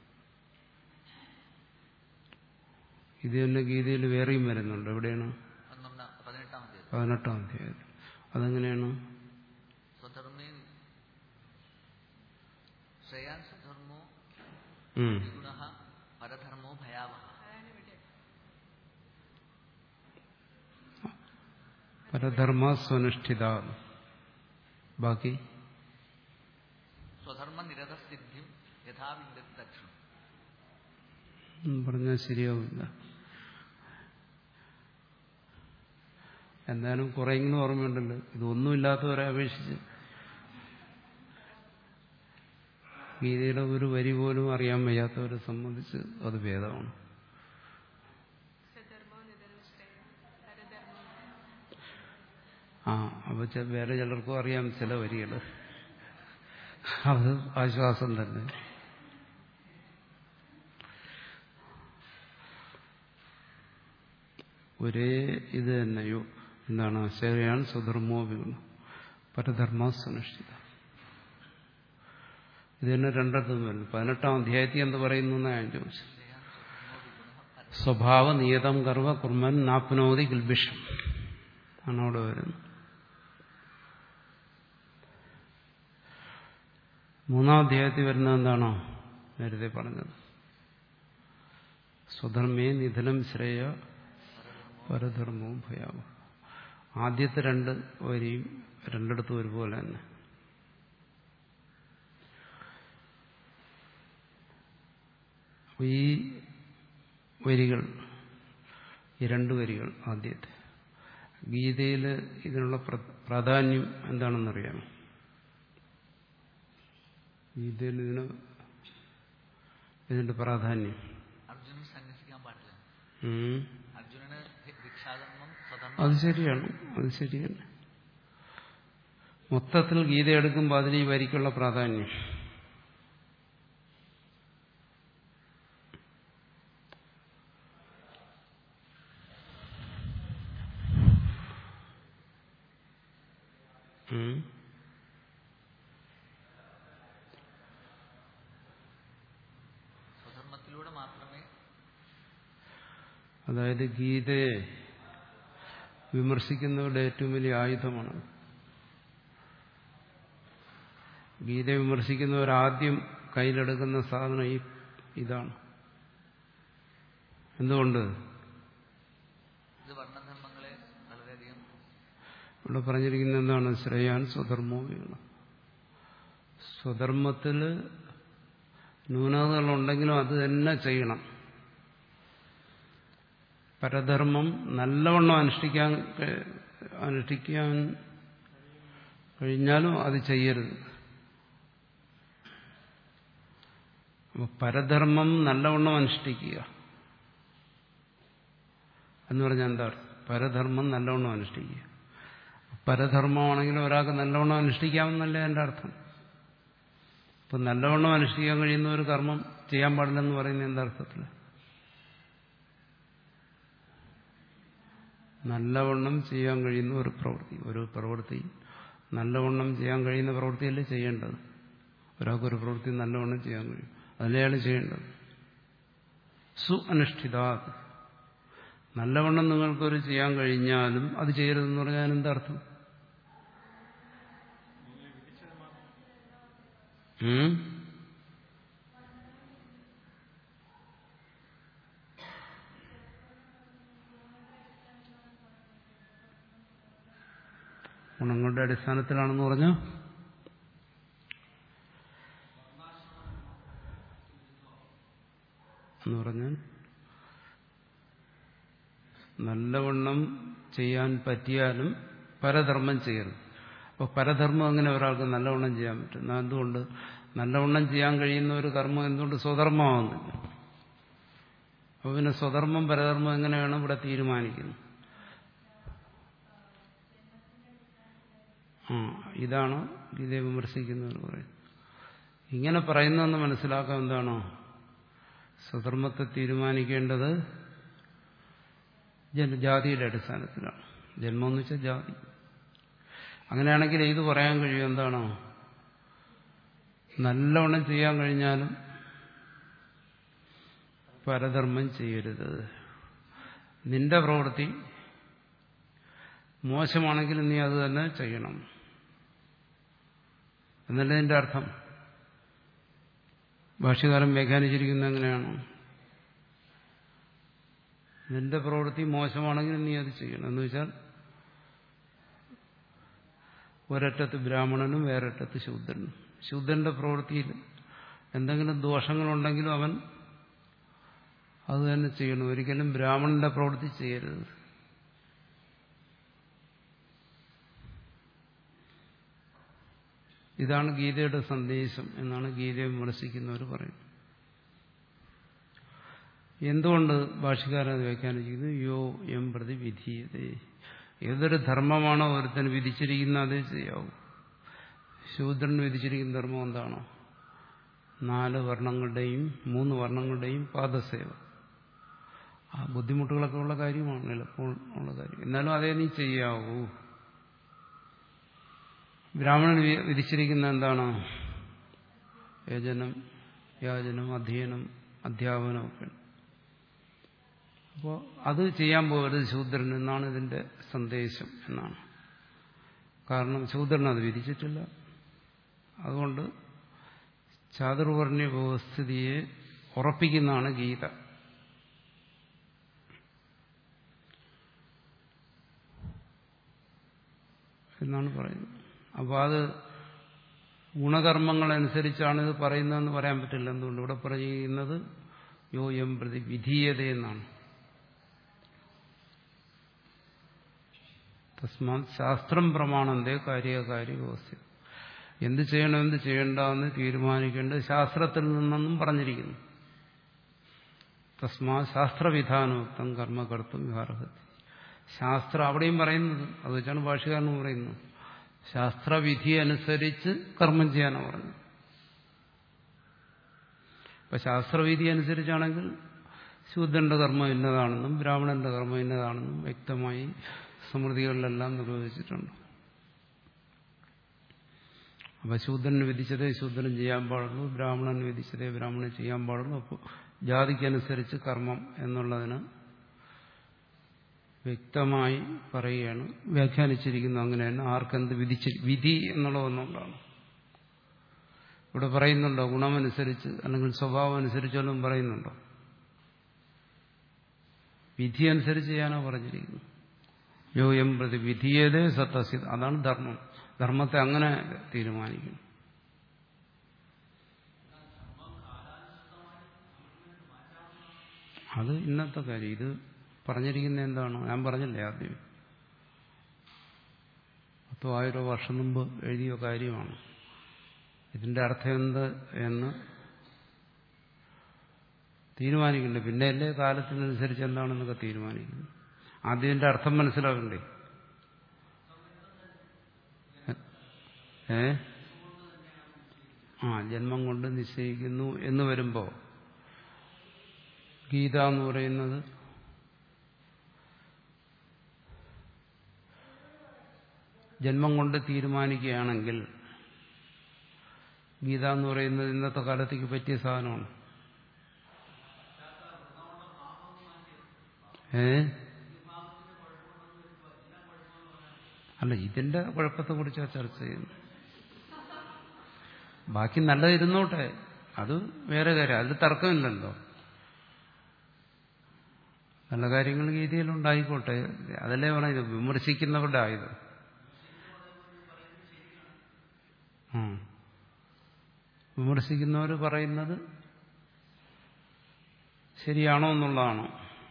ഇത് തന്നെ ഗീതയിൽ വേറെയും വരുന്നുണ്ട് എവിടെയാണ് ഒന്നൊന്നാം പതിനെട്ടാം അധ്യായം പതിനെട്ടാം അധ്യായത്തിൽ അതെങ്ങനെയാണ് സ്വധർമ്മേ ശ്രേയാൻ സ്വധർമ്മോ ഉം. ഗുണ പരധർമ്മോ ഭയാവഹ പരധർമ്മ സ്വനുഷ്ഠിത ബാക്കി സ്വധർമ്മ നിരതസിദ്ധിം യഥാവിന്ദത്തി ദക്ഷിണം ഉം, പറഞ്ഞാൽ ശരിയാവില്ല എന്തായാലും കുറെയെങ്കിലും ഓർമ്മയുണ്ടല്ലോ ഇതൊന്നുമില്ലാത്തവരെ അപേക്ഷിച്ച് ഗീതയുടെ ഒരു വരി പോലും അറിയാൻ വയ്യാത്തവരെ സംബന്ധിച്ച് അത് ഭേദമാണ് ആ അപ്പൊ ചെ- വേറെ ചിലർക്കും അറിയാം ചില വരികൾ അത് ആശ്വാസം തന്നെ ഒരേ ഇത് തന്നെയോ എന്താണ് ശരിയാണ് സ്വധർമ്മോ വിഗുണം പരധർമ്മ സുനിഷ്ഠിത ഇത് തന്നെ രണ്ടിടത്തും വരുന്നു പതിനെട്ടാം അധ്യായത്തിൽ എന്ത് പറയുന്നു എന്നാണ് ഞാൻ ചോദിച്ചത് സ്വഭാവ നിയതം കർവ കുർമൻ നാപ്നോതി ഗിൽബിഷം ആണ് അവിടെ വരുന്നത് മൂന്നാം അധ്യായത്തിൽ വരുന്നത് എന്താണോ നേരത്തെ പറഞ്ഞത് സ്വധർമ്മേ നിധനം ശ്രേയ പരധർമ്മവും ഭയാവ ആദ്യത്തെ രണ്ട് വരിയും രണ്ടിടത്തും ഒരുപോലെ തന്നെ അപ്പൊ ഈ വരികൾ ഈ രണ്ട് വരികൾ ആദ്യത്തെ ഗീതയിൽ ഇതിനുള്ള പ്ര- പ്രാധാന്യം എന്താണെന്നറിയാമോ ഗീതയിൽ ഇതിന് ഇതിന്റെ പ്രാധാന്യം അർജുനൻ സന്യസിക്കാൻ പാടില്ല ഉം. അർജുനന് ഭി- ഭിക്ഷാകർമ്മം സ്വധർമ്മം അത് ശരിയാണ് അത് ശരിയാണ് മൊത്തത്തിൽ ഗീത എടുക്കുമ്പോൾ അതിന് ഈ വരിക്കുള്ള പ്രാധാന്യം ഉം. സ്വധർമ്മത്തിലൂടെ മാത്രമേ അതായത് ഗീതയെ വിമർശിക്കുന്നവരുടെ ഏറ്റവും വലിയ ആയുധമാണ് ഗീത വിമർശിക്കുന്നവർ ആദ്യം കയ്യിലെടുക്കുന്ന സാധനം ഈ ഇതാണ് എന്തുകൊണ്ട് ഇത് വർണ്ണധർമ്മങ്ങളെ വളരെയധികം ഇവിടെ പറഞ്ഞിരിക്കുന്നത് എന്താണ് ശ്രേയാൻ സ്വധർമ്മോ വീണം സ്വധർമ്മത്തിൽ ന്യൂനതകളുണ്ടെങ്കിലും അത് തന്നെ ചെയ്യണം പരധർമ്മം നല്ലവണ്ണം അനുഷ്ഠിക്കാൻ കഴി- അനുഷ്ഠിക്കാൻ കഴിഞ്ഞാലും അത് ചെയ്യരുത് അപ്പൊ പരധർമ്മം നല്ലവണ്ണം അനുഷ്ഠിക്കുക എന്ന് പറഞ്ഞാൽ എന്താ അർത്ഥം? പരധർമ്മം നല്ലവണ്ണം അനുഷ്ഠിക്കുക പരധർമ്മമാണെങ്കിലും ഒരാൾക്ക് നല്ലവണ്ണം അനുഷ്ഠിക്കാമെന്നല്ലേ എൻ്റെ അർത്ഥം ഇപ്പം നല്ലവണ്ണം അനുഷ്ഠിക്കാൻ കഴിയുന്ന ഒരു കർമ്മം ചെയ്യാൻ പാടില്ലെന്ന് പറയുന്നത് എന്താ അർത്ഥത്തിൽ നല്ലവണ്ണം ചെയ്യാൻ കഴിയുന്ന ഒരു പ്രവൃത്തി ഒരു പ്രവൃത്തി നല്ലവണ്ണം ചെയ്യാൻ കഴിയുന്ന പ്രവൃത്തിയല്ലേ ചെയ്യേണ്ടത് ഒരാൾക്ക് ഒരു പ്രവൃത്തി നല്ലവണ്ണം ചെയ്യാൻ കഴിയും അതല്ലേ അയാൾ ചെയ്യേണ്ടത് സു അനുഷ്ഠിത നല്ലവണ്ണം നിങ്ങൾക്കൊരു ചെയ്യാൻ കഴിഞ്ഞാലും അത് ചെയ്യരുതെന്ന് പറഞ്ഞാൽ എന്താർത്ഥം ഉം? ഗുണങ്ങളുടെ അടിസ്ഥാനത്തിലാണെന്ന് പറഞ്ഞോ എന്ന് പറഞ്ഞാൽ നല്ലവണ്ണം ചെയ്യാൻ പറ്റിയാലും പരധർമ്മം ചെയ്യരുത് അപ്പോൾ പരധർമ്മം എങ്ങനെ ഒരാൾക്ക് നല്ലവണ്ണം ചെയ്യാൻ പറ്റും എന്നാ എന്തുകൊണ്ട് നല്ലവണ്ണം ചെയ്യാൻ കഴിയുന്ന ഒരു കർമ്മം എന്തുകൊണ്ട് സ്വധർമ്മമാകുന്നില്ല അപ്പോൾ പിന്നെ സ്വധർമ്മം പരധർമ്മം എങ്ങനെയാണ് ഇവിടെ തീരുമാനിക്കുന്നത് ആ ഇതാണ് ഗീതയെ വിമർശിക്കുന്നവർ പറയുന്നത് ഇങ്ങനെ പറയുന്നതെന്ന് മനസ്സിലാക്കാൻ എന്താണോ സ്വധർമ്മത്തെ തീരുമാനിക്കേണ്ടത് ജനജാതിയുടെ അടിസ്ഥാനത്തിലാണ് ജന്മം എന്ന് വെച്ചാൽ ജാതി അങ്ങനെയാണെങ്കിൽ ഇത് പറയാൻ കഴിയും എന്താണോ നല്ലവണ്ണം ചെയ്യാൻ കഴിഞ്ഞാലും പരധർമ്മം ചെയ്യരുത് നിന്റെ പ്രവൃത്തി മോശമാണെങ്കിലും നീ അത് തന്നെ ചെയ്യണം എന്നല്ലേ നിന്റെ അർത്ഥം ഭാഷ്യകാരൻ വ്യാഖ്യാനിച്ചിരിക്കുന്നത് എങ്ങനെയാണ് നിന്റെ പ്രവൃത്തി മോശമാണെങ്കിൽ നീ അത് ചെയ്യണം എന്ന് വെച്ചാൽ ഒരറ്റത്ത് ബ്രാഹ്മണനും വേറൊറ്റത്ത് ശൂദ്രനും ശൂദ്രന്റെ പ്രവൃത്തിയിൽ എന്തെങ്കിലും ദോഷങ്ങളുണ്ടെങ്കിലും അവൻ അത് തന്നെ ചെയ്യണം ഒരിക്കലും ബ്രാഹ്മണന്റെ പ്രവൃത്തി ചെയ്യരുത് ഇതാണ് ഗീതയുടെ സന്ദേശം എന്നാണ് ഗീതയെ വിമർശിക്കുന്നവർ പറയുന്നത് എന്തുകൊണ്ട് ഭാഷകാരൻ വ്യാഖ്യാനിച്ചിരിക്കുന്നു യോ എം പ്രതി വിധീയതേ ഏതൊരു ധർമ്മമാണോ ഒരുത്തന് വിധിച്ചിരിക്കുന്ന അതേ ചെയ്യാവൂ ശൂദ്രൻ വിധിച്ചിരിക്കുന്ന ധർമ്മം എന്താണോ നാല് വർണ്ണങ്ങളുടെയും മൂന്ന് വർണ്ണങ്ങളുടെയും പാദസേവ ആ ബുദ്ധിമുട്ടുകളൊക്കെ ഉള്ള കാര്യമാണ് എളുപ്പം ഉള്ള കാര്യം എന്നാലും അതേ നീ ചെയ്യാവൂ ബ്രാഹ്മണൻ വിധിച്ചിരിക്കുന്ന എന്താണ് യജനം യാചനം അധ്യയനം അധ്യാപനം ഒക്കെ അപ്പോൾ അത് ചെയ്യാൻ പോകരുത് ശൂദ്രൻ എന്നാണ് ഇതിന്റെ സന്ദേശം എന്നാണ് കാരണം ശൂദ്രൻ അത് വിധിച്ചിട്ടില്ല അതുകൊണ്ട് ചാതുർവർണ്ണ വ്യവസ്ഥിതിയെ ഉറപ്പിക്കുന്നതാണ് ഗീത എന്നാണ് പറയുന്നത് അപ്പോൾ അത് ഗുണകർമ്മങ്ങളനുസരിച്ചാണ് ഇത് പറയുന്നതെന്ന് പറയാൻ പറ്റില്ല എന്തുകൊണ്ട് ഇവിടെ പറയുന്നത് യോ എം പ്രതി വിധീയത എന്നാണ് തസ്മാത് ശാസ്ത്രം പ്രമാണന്തേ കാര്യകാര്യ വ്യവസ്ഥ എന്ത് ചെയ്യണം എന്ത് ചെയ്യണ്ടെന്ന് തീരുമാനിക്കേണ്ടത് ശാസ്ത്രത്തിൽ നിന്നെന്നും പറഞ്ഞിരിക്കുന്നു തസ്മാ ശാസ്ത്രവിധാനോക്തം കർമ്മകർത്തും വിഹാർഹത്തി ശാസ്ത്രം അവിടെയും പറയുന്നത് അത് വെച്ചാണ് ഭാഷകാരൻ പറയുന്നത് ശാസ്ത്രവിധി അനുസരിച്ച് കർമ്മം ചെയ്യാനാണ് പറഞ്ഞത് ഇപ്പൊ ശാസ്ത്രവിധി അനുസരിച്ചാണെങ്കിൽ ശൂദ്രന്റെ കർമ്മം ഇന്നതാണെന്നും ബ്രാഹ്മണന്റെ കർമ്മം ഇന്നതാണെന്നും വ്യക്തമായി സമൃദ്ധികളിലെല്ലാം നിർവചിച്ചിട്ടുണ്ട് അപ്പൊ ശൂദ്രന് വിധിച്ചതേ ശൂദ്രൻ ചെയ്യാൻ പാടുള്ളൂ ബ്രാഹ്മണൻ വിധിച്ചതേ ബ്രാഹ്മണൻ ചെയ്യാൻ പാടുള്ളൂ അപ്പോൾ ജാതിക്കനുസരിച്ച് കർമ്മം എന്നുള്ളതിന് വ്യക്തമായി പറയുകയാണ് വ്യാഖ്യാനിച്ചിരിക്കുന്നു അങ്ങനെയാണ് ആർക്കെന്ത് വിധിച്ച് വിധി എന്നുള്ളതൊന്നുകൊണ്ടാണ് ഇവിടെ പറയുന്നുണ്ടോ ഗുണമനുസരിച്ച് അല്ലെങ്കിൽ സ്വഭാവം അനുസരിച്ചൊന്നും പറയുന്നുണ്ടോ വിധി അനുസരിച്ച് ചെയ്യാനോ പറഞ്ഞിരിക്കുന്നു യോ എം പ്രതി വിധിയതേ സത്തസ്യ അതാണ് ധർമ്മം ധർമ്മത്തെ അങ്ങനെ തീരുമാനിക്കുന്നു അത് ഇന്നത്തെ കാര്യം ഇത് പറഞ്ഞിരിക്കുന്ന എന്താണ് ഞാൻ പറഞ്ഞില്ലേ ആദ്യം പത്തോ ആയിരോ വർഷം മുമ്പ് എഴുതിയ കാര്യമാണ് ഇതിന്റെ അർത്ഥം എന്ത് എന്ന് തീരുമാനിക്കണ്ടേ പിന്നെ അല്ലേ കാലത്തിനനുസരിച്ച് എന്താണെന്നൊക്കെ തീരുമാനിക്കുന്നു ആദ്യം ഇതിന്റെ അർത്ഥം മനസ്സിലാക്കണ്ടേ ഏ ആ ജന്മം കൊണ്ട് നിശ്ചയിക്കുന്നു എന്ന് വരുമ്പോ ഗീത എന്ന് പറയുന്നത് ജന്മം കൊണ്ട് തീരുമാനിക്കുകയാണെങ്കിൽ ഗീത എന്ന് പറയുന്നത് ഇന്നത്തെ കാലത്തേക്ക് പറ്റിയ സാധനമാണ് ഏ അല്ല ഇതിന്റെ കുഴപ്പത്തെ കുറിച്ചാണ് ചർച്ച ചെയ്യുന്നത് ബാക്കി നല്ലത് ഇരുന്നോട്ടെ അത് വേറെ കാര്യം അതിൽ തർക്കമില്ലല്ലോ നല്ല കാര്യങ്ങൾ ഗീതയിലുണ്ടായിക്കോട്ടെ അതല്ലേ പറയുന്നത് വിമർശിക്കുന്നവരുടെ ആയുധം വിമർശിക്കുന്നവർ പറയുന്നത് ശരിയാണോ എന്നുള്ളതാണോ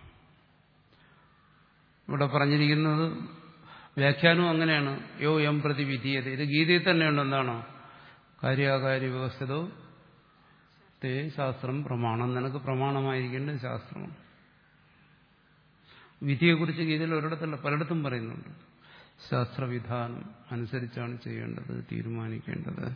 ഇവിടെ പറഞ്ഞിരിക്കുന്നത് വ്യാഖ്യാനവും അങ്ങനെയാണ് യോ എം പ്രതി വിധീയത ഇത് ഗീതയിൽ തന്നെയുണ്ട് എന്താണോ കാര്യാകാര്യ വ്യവസ്ഥതോ തേ ശാസ്ത്രം പ്രമാണം നിനക്ക് പ്രമാണമായിരിക്കേണ്ടത് ശാസ്ത്രമാണ് വിധിയെക്കുറിച്ച് ഗീതയിൽ ഒരിടത്തല്ല പലയിടത്തും പറയുന്നുണ്ട് ശാസ്ത്രവിധാനം അനുസരിച്ചാണ് ചെയ്യേണ്ടത് തീരുമാനിക്കേണ്ടത്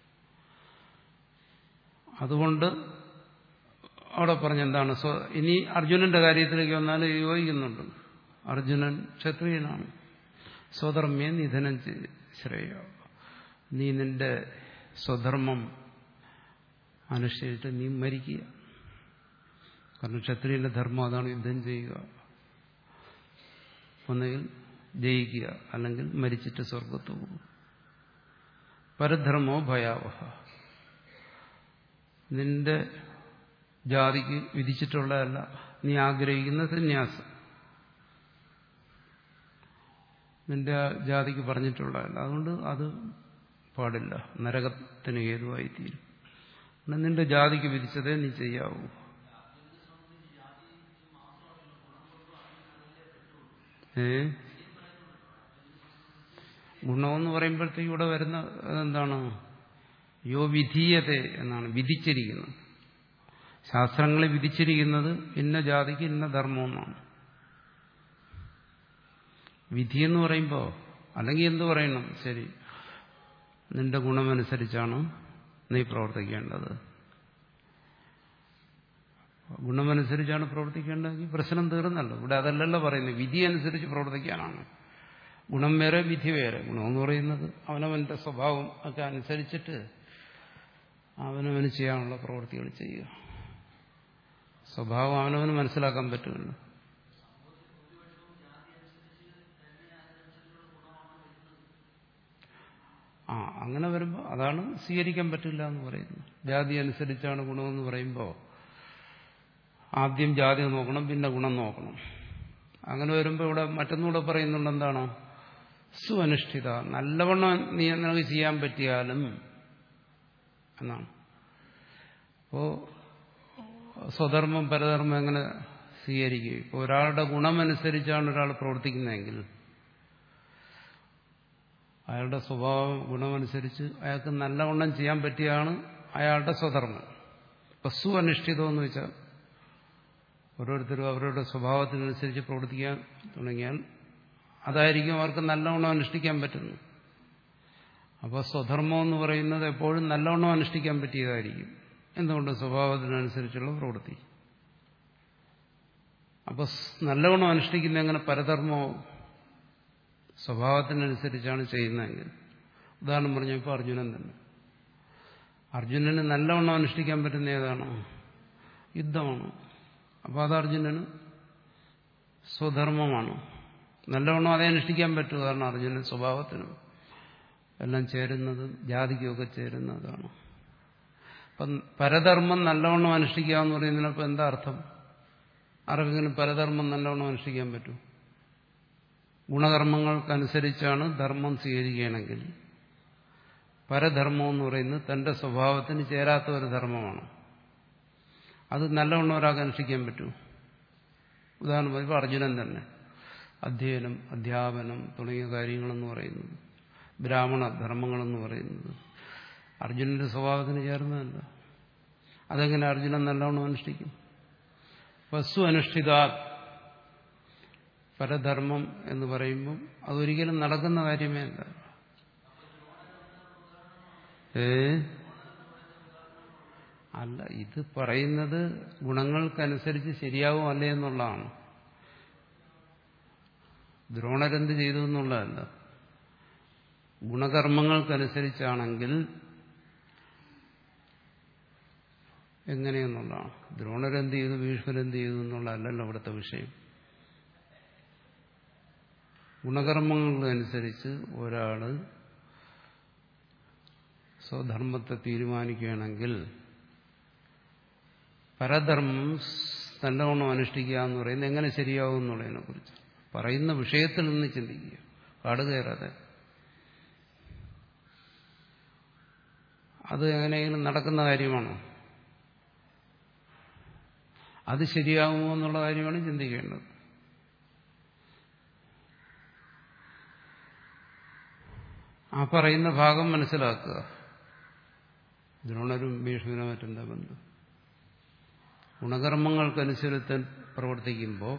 അതുകൊണ്ട് അവിടെ പറഞ്ഞെന്താണ് ഇനി അർജുനന്റെ കാര്യത്തിലേക്ക് വന്നാൽ യോജിക്കുന്നുണ്ട് അർജുനൻ ക്ഷത്രിയനാണ് സ്വധർമ്മേ നിധനം ശ്രേയ നീ നിന്റെ സ്വധർമ്മം അനുഷ്ഠിച്ചിട്ട് നീ മരിക്കുക കാരണം ക്ഷത്രിയന്റെ ധർമ്മം അതാണ് യുദ്ധം ചെയ്യുക ഒന്നുകിൽ ജയിക്കുക അല്ലെങ്കിൽ മരിച്ചിട്ട് സ്വർഗത്ത് പോകും പരധർമ്മോ ഭയാവഹ നിന്റെ ജാതിക്ക് വിധിച്ചിട്ടുള്ളതല്ല നീ ആഗ്രഹിക്കുന്ന സന്യാസം നിന്റെ ജാതിക്ക് പറഞ്ഞിട്ടുള്ളതല്ല അതുകൊണ്ട് അത് പാടില്ല നരകത്തിന് ഹേതുവായിത്തീരും പിന്നെ നിന്റെ ജാതിക്ക് വിധിച്ചതേ നീ ചെയ്യാവൂ ഏ ഗുണമെന്ന് പറയുമ്പോഴത്തേക്ക് ഇവിടെ വരുന്ന എന്താണ് യോ വിധീയത എന്നാണ് വിധിച്ചിരിക്കുന്നത് ശാസ്ത്രങ്ങളെ വിധിച്ചിരിക്കുന്നത് ഇന്ന ജാതിക്ക് ഇന്ന ധർമ്മം എന്നാണ് വിധി എന്ന് പറയുമ്പോൾ അല്ലെങ്കിൽ എന്തു പറയണം ശരി നിന്റെ ഗുണമനുസരിച്ചാണ് നീ പ്രവർത്തിക്കേണ്ടത് ഗുണമനുസരിച്ചാണ് പ്രവർത്തിക്കേണ്ടതെങ്കിൽ പ്രശ്നം തീർന്നല്ലോ ഇവിടെ അതല്ലല്ലോ പറയുന്നത് വിധി അനുസരിച്ച് പ്രവർത്തിക്കാനാണ് ഗുണം വേറെ വിധി വേറെ ഗുണമെന്ന് പറയുന്നത് അവനവന്റെ സ്വഭാവം ഒക്കെ അനുസരിച്ചിട്ട് അവനവന് ചെയ്യാനുള്ള പ്രവൃത്തികൾ ചെയ്യുക സ്വഭാവം അവനവന് മനസ്സിലാക്കാൻ പറ്റുമല്ലോ ആ അങ്ങനെ വരുമ്പോൾ അതാണ് സ്വീകരിക്കാൻ പറ്റില്ല എന്ന് പറയുന്നത് ജാതി അനുസരിച്ചാണ് ഗുണമെന്ന് പറയുമ്പോൾ ആദ്യം ജാതി നോക്കണം പിന്നെ ഗുണം നോക്കണം അങ്ങനെ വരുമ്പോൾ ഇവിടെ മറ്റൊന്നുകൂടെ പറയുന്നുണ്ട് എന്താണോ സുഅനുഷ്ഠിത നല്ലവണ്ണം നീ നിനക്ക് ചെയ്യാൻ പറ്റിയാലും എന്നാണ് അപ്പോ സ്വധർമ്മം പരധർമ്മം എങ്ങനെ സ്വീകരിക്കും ഇപ്പോൾ ഒരാളുടെ ഗുണമനുസരിച്ചാണ് ഒരാൾ പ്രവർത്തിക്കുന്നതെങ്കിൽ അയാളുടെ സ്വഭാവം ഗുണമനുസരിച്ച് അയാൾക്ക് നല്ലവണ്ണം ചെയ്യാൻ പറ്റിയാണ് അയാളുടെ സ്വധർമ്മം ഇപ്പൊ സുഅനുഷ്ഠിതം എന്ന് വെച്ചാൽ ഓരോരുത്തരും അവരുടെ സ്വഭാവത്തിനനുസരിച്ച് പ്രവർത്തിക്കാൻ തുടങ്ങിയാൽ അതായിരിക്കും അവർക്ക് നല്ലവണ്ണം അനുഷ്ഠിക്കാൻ പറ്റുന്നത് അപ്പോൾ സ്വധർമ്മം എന്ന് പറയുന്നത് എപ്പോഴും നല്ലവണ്ണം അനുഷ്ഠിക്കാൻ പറ്റിയതായിരിക്കും എന്തുകൊണ്ട് സ്വഭാവത്തിനനുസരിച്ചുള്ള പ്രവൃത്തി അപ്പോൾ നല്ലവണ്ണം അനുഷ്ഠിക്കുന്ന എങ്ങനെ പരധർമ്മവും സ്വഭാവത്തിനനുസരിച്ചാണ് ചെയ്യുന്നതെങ്കിൽ ഉദാഹരണം പറഞ്ഞപ്പോൾ അർജുനൻ തന്നെ അർജുനന് നല്ലവണ്ണം അനുഷ്ഠിക്കാൻ പറ്റുന്ന ഏതാണ് യുദ്ധമാണ് അപ്പോൾ അത് അർജുനന് സ്വധർമ്മമാണ് നല്ലവണ്ണം അതേ അനുഷ്ഠിക്കാൻ പറ്റും കാരണം അർജുനൻ സ്വഭാവത്തിനും എല്ലാം ചേരുന്നതും ജാതിക്കുമൊക്കെ ചേരുന്നതാണ് അപ്പം പരധർമ്മം നല്ലവണ്ണം അനുഷ്ഠിക്കുക എന്ന് പറയുന്നതിനപ്പോൾ എന്താ അർത്ഥം ആർക്കെങ്കിലും പരധർമ്മം നല്ലവണ്ണം അനുഷ്ഠിക്കാൻ പറ്റും ഗുണകർമ്മങ്ങൾക്കനുസരിച്ചാണ് ധർമ്മം സ്വീകരിക്കുകയാണെങ്കിൽ പരധർമ്മം എന്ന് പറയുന്നത് തന്റെ സ്വഭാവത്തിന് ചേരാത്ത ഒരു ധർമ്മമാണ് അത് നല്ലവണ്ണം ഒരാൾക്ക് അനുഷ്ഠിക്കാൻ പറ്റും ഉദാഹരണം പറയുമ്പോൾ അർജുനൻ തന്നെ അധ്യയനം അധ്യാപനം തുടങ്ങിയ കാര്യങ്ങളെന്ന് പറയുന്നത് ബ്രാഹ്മണ ധർമ്മങ്ങളെന്ന് പറയുന്നത് അർജുനന്റെ സ്വഭാവത്തിന് ചേർന്നതല്ല അതെങ്ങനെ അർജുനൻ നല്ലവണ്ണം അനുഷ്ഠിക്കും വസ്തു അനുഷ്ഠിത പരധർമ്മം എന്ന് പറയുമ്പം അതൊരിക്കലും നടക്കുന്ന കാര്യമേ അല്ല ഏ അല്ല ഇത് പറയുന്നത് ഗുണങ്ങൾക്കനുസരിച്ച് ശരിയാവും അല്ലേ എന്നുള്ളതാണ് ദ്രോണരെന്ത് ചെയ്തു എന്നുള്ളതല്ല ഗുണകർമ്മങ്ങൾക്കനുസരിച്ചാണെങ്കിൽ എങ്ങനെയെന്നുള്ളതാണ് ദ്രോണരെന്ത് ചെയ്തു ഭീഷ്മരെന്ത് ചെയ്തു എന്നുള്ളതല്ലല്ലോ ഇവിടുത്തെ വിഷയം ഗുണകർമ്മങ്ങൾക്കനുസരിച്ച് ഒരാള് സ്വധർമ്മത്തെ തീരുമാനിക്കുകയാണെങ്കിൽ പരധർമ്മം നല്ലവണ്ണം അനുഷ്ഠിക്കുക എന്ന് പറയുന്നത് എങ്ങനെ ശരിയാവും എന്നുള്ളതിനെ കുറിച്ച് പറയുന്ന വിഷയത്തിൽ നിന്ന് ചിന്തിക്കുക കാട് കയറാതെ അത് എങ്ങനെയെങ്കിലും നടക്കുന്ന കാര്യമാണോ അത് ശരിയാകുമോ എന്നുള്ള കാര്യമാണ് ചിന്തിക്കേണ്ടത് ആ പറയുന്ന ഭാഗം മനസ്സിലാക്കുക ദ്രോണരും ഭീഷ്മനും മറ്റെന്താ ബന്ധം ഗുണകർമ്മങ്ങൾക്കനുസരിച്ച് പ്രവർത്തിക്കുമ്പോൾ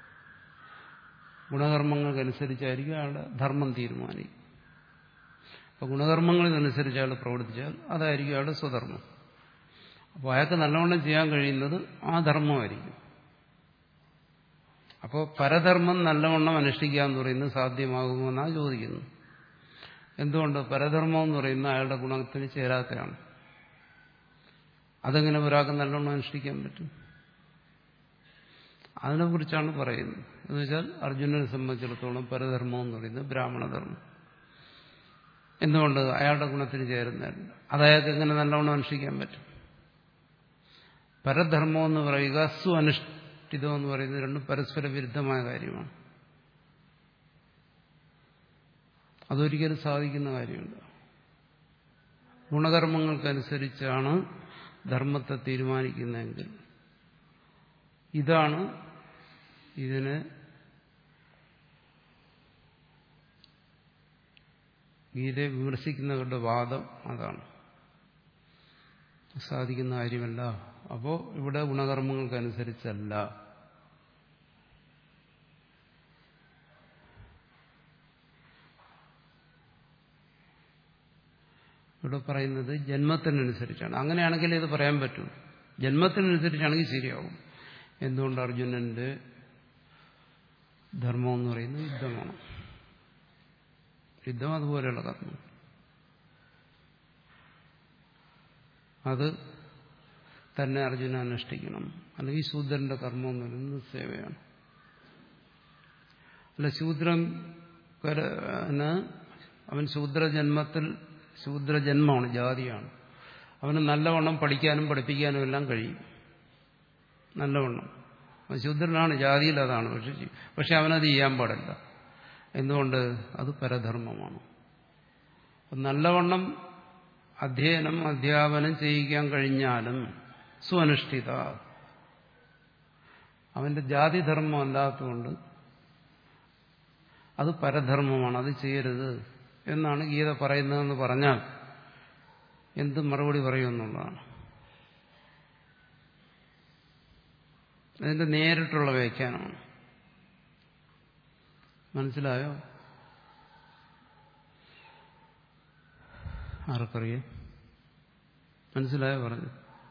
ഗുണകർമ്മങ്ങൾക്കനുസരിച്ചായിരിക്കും അയാളുടെ ധർമ്മം തീരുമാനിക്കും അപ്പോൾ ഗുണകർമ്മങ്ങളിനനുസരിച്ച് അയാൾ പ്രവർത്തിച്ചാൽ അതായിരിക്കും അയാളുടെ സ്വധർമ്മം അപ്പോൾ അയാൾക്ക് നല്ലവണ്ണം ചെയ്യാൻ കഴിയുന്നത് ആ ധർമ്മമായിരിക്കും അപ്പോൾ പരധർമ്മം നല്ലവണ്ണം അനുഷ്ഠിക്കുക എന്ന് പറയുന്നത് സാധ്യമാകുമെന്നാണ് ചോദിക്കുന്നത് എന്തുകൊണ്ട് പരധർമ്മം എന്ന് പറയുന്ന അയാളുടെ ഗുണത്തിന് ചേരാത്തതാണ് അതെങ്ങനെ ഒരാൾക്ക് നല്ലോണം അനുഷ്ഠിക്കാൻ പറ്റും അതിനെക്കുറിച്ചാണ് പറയുന്നത് എന്ന് വെച്ചാൽ അർജുനനെ സംബന്ധിച്ചിടത്തോളം പരധർമ്മം എന്ന് പറയുന്നത് ബ്രാഹ്മണധർമ്മം എന്തുകൊണ്ട് അയാളുടെ ഗുണത്തിന് ചേരുന്നതല്ല അത് അയാൾക്ക് എങ്ങനെ നല്ലോണം അനുഷ്ഠിക്കാൻ പറ്റും പരധർമ്മം എന്ന് പറയുക സ്വനുഷ്ഠിതം എന്ന് പറയുന്നത് രണ്ടും പരസ്പര വിരുദ്ധമായ കാര്യമാണ് അതൊരിക്കലും സാധിക്കുന്ന കാര്യമുണ്ട് ഗുണകർമ്മങ്ങൾക്കനുസരിച്ചാണ് ധർമ്മത്തെ തീരുമാനിക്കുന്നതെങ്കിൽ ഇതാണ് ഇതിനെ ഗീതയെ വിമർശിക്കുന്നവരുടെ വാദം അതാണ് സാധിക്കുന്ന കാര്യമല്ല അപ്പോൾ ഇവിടെ ഗുണകർമ്മങ്ങൾക്കനുസരിച്ചല്ല ഇവിടെ പറയുന്നത് ജന്മത്തിനനുസരിച്ചാണ് അങ്ങനെയാണെങ്കിൽ ഇത് പറയാൻ പറ്റും ജന്മത്തിനനുസരിച്ചാണെങ്കിൽ ശരിയാവും എന്തുകൊണ്ട് അർജുനന്റെ ധർമ്മം എന്ന് പറയുന്നത് യുദ്ധമാണ് യുദ്ധം അതുപോലെയുള്ള കർമ്മം അത് തന്നെ അർജുന അനുഷ്ഠിക്കണം അല്ലെങ്കിൽ ശൂദ്രന്റെ കർമ്മം എന്ന് പറയുന്നത് സേവയാണ് അല്ല ശൂദ്രൻ അവൻ ശൂദ്രജന്മത്തിൽ ശൂദ്രജന്മമാണ് ജാതിയാണ് അവന് നല്ലവണ്ണം പഠിക്കാനും പഠിപ്പിക്കാനും എല്ലാം കഴിയും നല്ലവണ്ണം അവൻ ശൂദ്രനാണ് ജാതിയിൽ അതാണ് പക്ഷെ പക്ഷെ അവനത് ചെയ്യാൻ പാടില്ല എന്തുകൊണ്ട് അത് പരധർമ്മമാണ് നല്ലവണ്ണം അധ്യയനം അധ്യാപനം ചെയ്യിക്കാൻ കഴിഞ്ഞാലും സ്വനുഷ്ഠിത അവന്റെ ജാതിധർമ്മം അല്ലാത്തതുകൊണ്ട് അത് പരധർമ്മമാണ് അത് ചെയ്യരുത് എന്നാണ് ഗീത പറയുന്നതെന്ന് പറഞ്ഞാൽ എന്ത് മറുപടി പറയുമെന്നുള്ളതാണ് അതിന്റെ നേരിട്ടുള്ള വ്യാഖ്യാനമാണ് മനസ്സിലായോ ആർക്കറിയാം മനസ്സിലായോ പറഞ്ഞു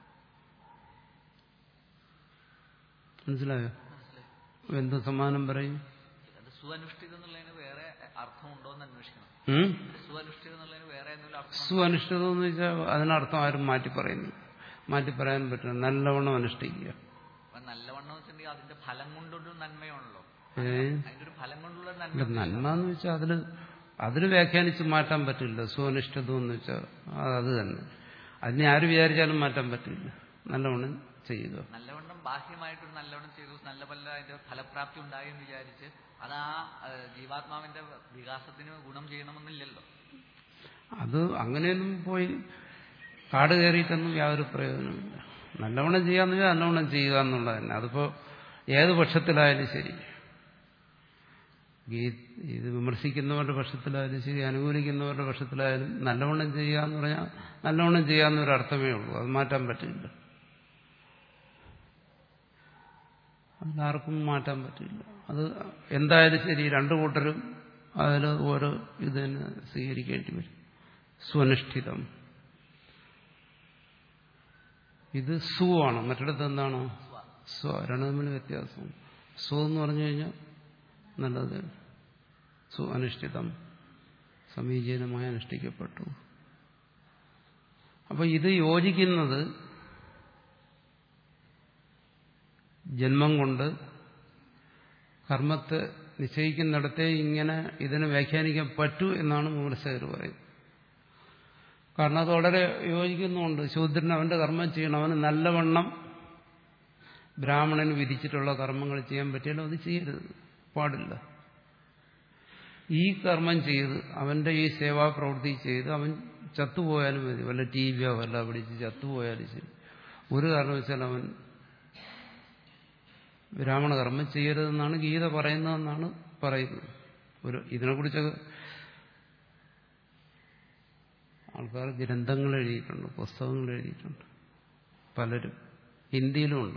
മനസ്സിലായോ എന്ത് സമാനം പറയും അത് സുഅനുഷ്ഠിതം എന്നുള്ളതിന് വേറെ അർത്ഥമുണ്ടോ എന്ന് അന്വേഷിക്കണം ഉം? സുഅനുഷ്ഠിതം എന്നുള്ളതിന് വേറെ എന്തെങ്കിലും അർത്ഥം സുഅനുഷ്ഠിതം എന്ന് വെച്ചാൽ അതിനർത്ഥം ആരും മാറ്റി പറയുന്നു മാറ്റി പറയാൻ പറ്റില്ല നല്ലവണ്ണം അനുഷ്ഠിക്കുക അപ്പൊ നല്ലവണ്ണം വെച്ചിട്ടുണ്ടെങ്കിൽ അതിന്റെ ഫലം കൊണ്ടൊരു നന്മയാണല്ലോ ഏ അതിന്റെ ഒരു ഫലം കൊണ്ടുള്ള ഇല്ല, നന്മ നന്മ എന്ന് വെച്ചാൽ അതിന് അതിന് വ്യാഖ്യാനിച്ച് മാറ്റാൻ പറ്റില്ല സുഅനിഷ്ഠിതം എന്ന് വെച്ചാൽ അത് തന്നെ അതിനെ ആര് വിചാരിച്ചാലും മാറ്റാൻ പറ്റില്ല നല്ലവണ്ണം ചെയ്യുക നല്ലവണ്ണം ബാഹ്യമായിട്ടൊരു നല്ലവണ്ണം ചെയ്തു നല്ല പല അതിന്റെ ഫലപ്രാപ്തി ഉണ്ടായി എന്ന് വിചാരിച്ച് അത് ആ ഏഹ്, ജീവാത്മാവിന്റെ വികാസത്തിന് ഗുണം ചെയ്യണമെന്നില്ലല്ലോ അത് അങ്ങനെയൊന്നും പോയി കാട് കയറിയിട്ടൊന്നും യാതൊരു പ്രയോജനമില്ല നല്ലവണ്ണം ചെയ്യാന്ന് വെച്ചാൽ നല്ലവണ്ണം ചെയ്യുക എന്നുള്ളത് തന്നെ അതിപ്പോ ഏത് പക്ഷത്തിലായാലും ശരി ഗീ ഇത് വിമർശിക്കുന്നവരുടെ പക്ഷത്തിലായാലും ശരി അനുകൂലിക്കുന്നവരുടെ പക്ഷത്തിലായാലും നല്ലവണ്ണം ചെയ്യുക എന്ന് പറഞ്ഞാൽ നല്ലവണ്ണം ചെയ്യാന്നൊരു അർത്ഥമേ ഉള്ളൂ അത് മാറ്റാൻ പറ്റില്ല അതാർക്കും മാറ്റാൻ പറ്റില്ല അത് എന്തായാലും ശരി രണ്ടു കൂട്ടരും അതിൽ ഓരോ ഇത് തന്നെ സ്വീകരിക്കേണ്ടി വരും സ്വനിഷ്ഠിതം ഇത് സുവാണ് മറ്റിടത്ത് എന്താണ് സ്വ രണ്ടു തമ്മിൽ വ്യത്യാസം സ്വ എന്ന് പറഞ്ഞു കഴിഞ്ഞാൽ നല്ലത് സു അനുഷ്ഠിതം സമീചീനമായി അനുഷ്ഠിക്കപ്പെട്ടു അപ്പൊ ഇത് യോജിക്കുന്നത് ജന്മം കൊണ്ട് കർമ്മത്തെ നിശ്ചയിക്കുന്നിടത്തെ ഇങ്ങനെ ഇതിനെ വ്യാഖ്യാനിക്കാൻ പറ്റൂ എന്നാണ് വിമർശകർ പറയുന്നത് കാരണം അത് വളരെ യോജിക്കുന്നുണ്ട് ശൂദ്രൻ അവന്റെ കർമ്മം ചെയ്യണം അവന് നല്ലവണ്ണം ബ്രാഹ്മണന് വിധിച്ചിട്ടുള്ള കർമ്മങ്ങൾ ചെയ്യാൻ പറ്റിയാലും അത് ചെയ്യരുത് പാടില്ല ഈ കർമ്മം ചെയ്ത് അവന്റെ ഈ സേവാപ്രവൃത്തി ചെയ്ത് അവൻ ചത്തുപോയാലും മതി വല്ല ടി വിയോ വല്ല പിടിച്ച് ചത്തുപോയാലും ശരി ഒരു കാരണവശാലും അവൻ ബ്രാഹ്മണ കർമ്മം ചെയ്യരുതെന്നാണ് ഗീത പറയുന്നതെന്നാണ് പറയുന്നത് ഒരു ഇതിനെക്കുറിച്ചൊക്കെ ആൾക്കാർ ഗ്രന്ഥങ്ങൾ എഴുതിയിട്ടുണ്ട് പുസ്തകങ്ങൾ എഴുതിയിട്ടുണ്ട് പലരും ഹിന്ദിയിലുമുണ്ട്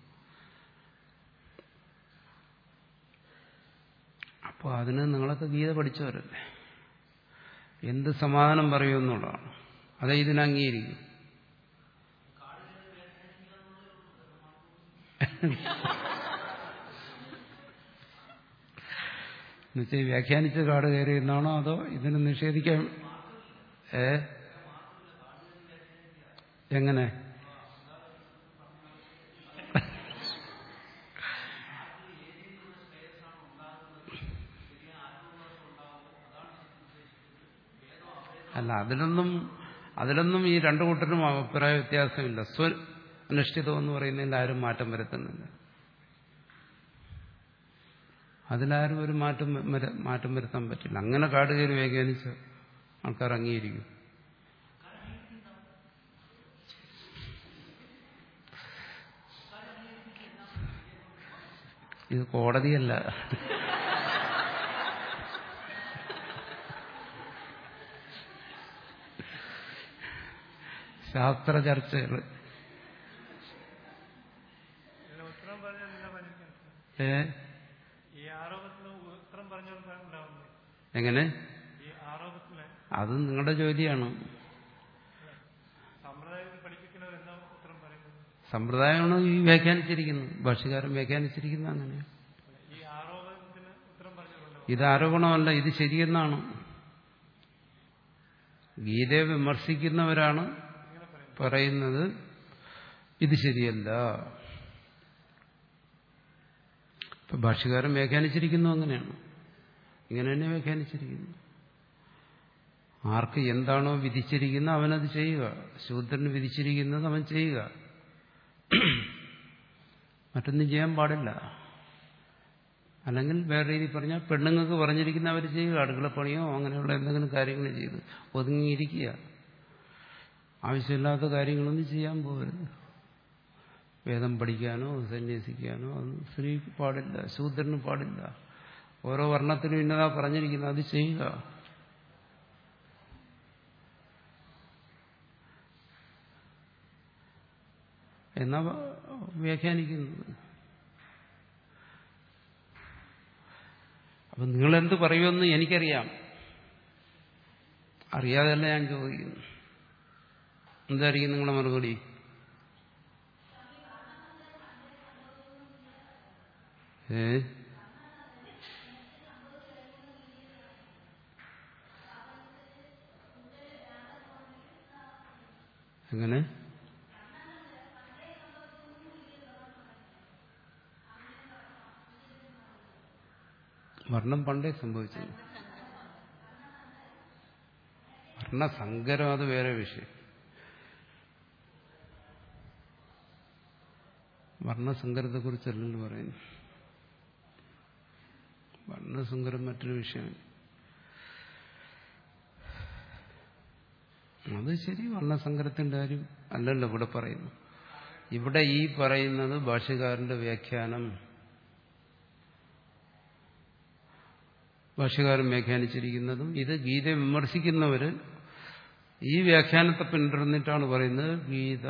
അപ്പോൾ അതിന് നിങ്ങളൊക്കെ ഗീത പഠിച്ചവരല്ലേ എന്ത് സമാധാനം പറയുമെന്നുള്ളതാണ് അതേ ഇതിനെ അംഗീകരിക്കും എന്നുവെച്ചാൽ വ്യാഖ്യാനിച്ച് കാട് കയറി എന്നാണോ അതോ ഇതിന് നിഷേധിക്കാൻ ഏ എങ്ങനെ അല്ല അതിലൊന്നും അതിലൊന്നും ഈ രണ്ടു കൂട്ടരും അഭിപ്രായ വ്യത്യാസമില്ല സ്വ അനുഷ്ഠിതം എന്ന് പറയുന്നതിൽ ആരും മാറ്റം വരുത്തുന്നില്ല അതിലാരും ഒരു മാറ്റം വര- മാറ്റം വരുത്താൻ പറ്റില്ല അങ്ങനെ കാട് കയറി വ്യാഖ്യാനിച്ച് ആൾക്കാർ അംഗീകരിക്കും ഇത് കോടതിയല്ല ശാസ്ത്ര ചർച്ചകൾ ഇതിന് ഉത്തരം പറഞ്ഞാൽ നിന്നെ പണിക്കാൻ ഏ ഈ ആരോപത്തിന് ഉത്തരം പറഞ്ഞാൽ ഉണ്ടാവുന്നത് എങ്ങനെ ഈ ആരോപത്തിന് അത് നിങ്ങളുടെ ജോലിയാണ് സമ്പ്രദായത്തിൽ പഠിപ്പിക്കുന്നവർ എന്താ ഉത്തരം പറയുന്നത് സമ്പ്രദായമാണ് ഈ വ്യാഖ്യാനിച്ചിരിക്കുന്നത് ഭാഷകാരൻ വ്യാഖ്യാനിച്ചിരിക്കുന്നത് അങ്ങനെയാണ് ഈ ആരോപണത്തിന് ഉത്തരം പറഞ്ഞുകൊണ്ടോ ഇത് ആരോപണമല്ല ഇത് ശരിയെന്നാണ് ഗീതയെ വിമർശിക്കുന്നവരാണ് പറയുന്നത് ഇത് ശരിയല്ല ഇപ്പൊ ഭാഷകാരൻ വ്യാഖ്യാനിച്ചിരിക്കുന്നു അങ്ങനെയാണ് ഇങ്ങനെ തന്നെ വ്യാഖ്യാനിച്ചിരിക്കുന്നു ആർക്ക് എന്താണോ വിധിച്ചിരിക്കുന്നത് അവനത് ചെയ്യുക ശൂദ്രന് വിധിച്ചിരിക്കുന്നത് അവൻ ചെയ്യുക മറ്റൊന്നും ചെയ്യാൻ പാടില്ല അല്ലെങ്കിൽ വേറെ രീതി പറഞ്ഞാൽ പെണ്ണുങ്ങൾക്ക് പറഞ്ഞിരിക്കുന്ന അവർ ചെയ്യുക അടുക്കളപ്പണിയോ അങ്ങനെയുള്ള എന്തെങ്കിലും കാര്യങ്ങൾ ചെയ്ത് ഒതുങ്ങിയിരിക്കുക ആവശ്യമില്ലാത്ത കാര്യങ്ങളൊന്നും ചെയ്യാൻ പോകരുത് വേദം പഠിക്കാനോ സന്യസിക്കാനോ അത് സ്ത്രീക്ക് പാടില്ല ശൂദ്രന് പാടില്ല ഓരോ വർണ്ണത്തിനും ഇന്നതാ പറഞ്ഞിരിക്കുന്നത് അത് ചെയ്യുക എന്നാ വ്യാഖ്യാനിക്കുന്നത് അപ്പൊ നിങ്ങളെന്ത് പറയുമെന്ന് എനിക്കറിയാം അറിയാതല്ല ഞാൻ ചോദിക്കുന്നു എന്തായിരിക്കും നിങ്ങളുടെ മറുപടി ഏ എങ്ങനെ വർണ്ണം പണ്ടേ സംഭവിച്ചു വർണ്ണസങ്കരം അത് വേറെ വിഷയം വർണ്ണസങ്കരത്തെക്കുറിച്ചല്ലല്ലോ പറയുന്നു വർണ്ണസങ്കരം മറ്റൊരു വിഷയമാണ് അത് ശരി വർണ്ണസങ്കരത്തിന്റെ കാര്യം അല്ലല്ലോ ഇവിടെ പറയുന്നു ഇവിടെ ഈ പറയുന്നത് ഭാഷ്യകാരന്റെ വ്യാഖ്യാനം ഭാഷ്യകാരൻ വ്യാഖ്യാനിച്ചിരിക്കുന്നതും ഇത് ഗീതയെ വിമർശിക്കുന്നവര് ഈ വ്യാഖ്യാനത്തെ പിന്തുടർന്നിട്ടാണ് പറയുന്നത് ഗീത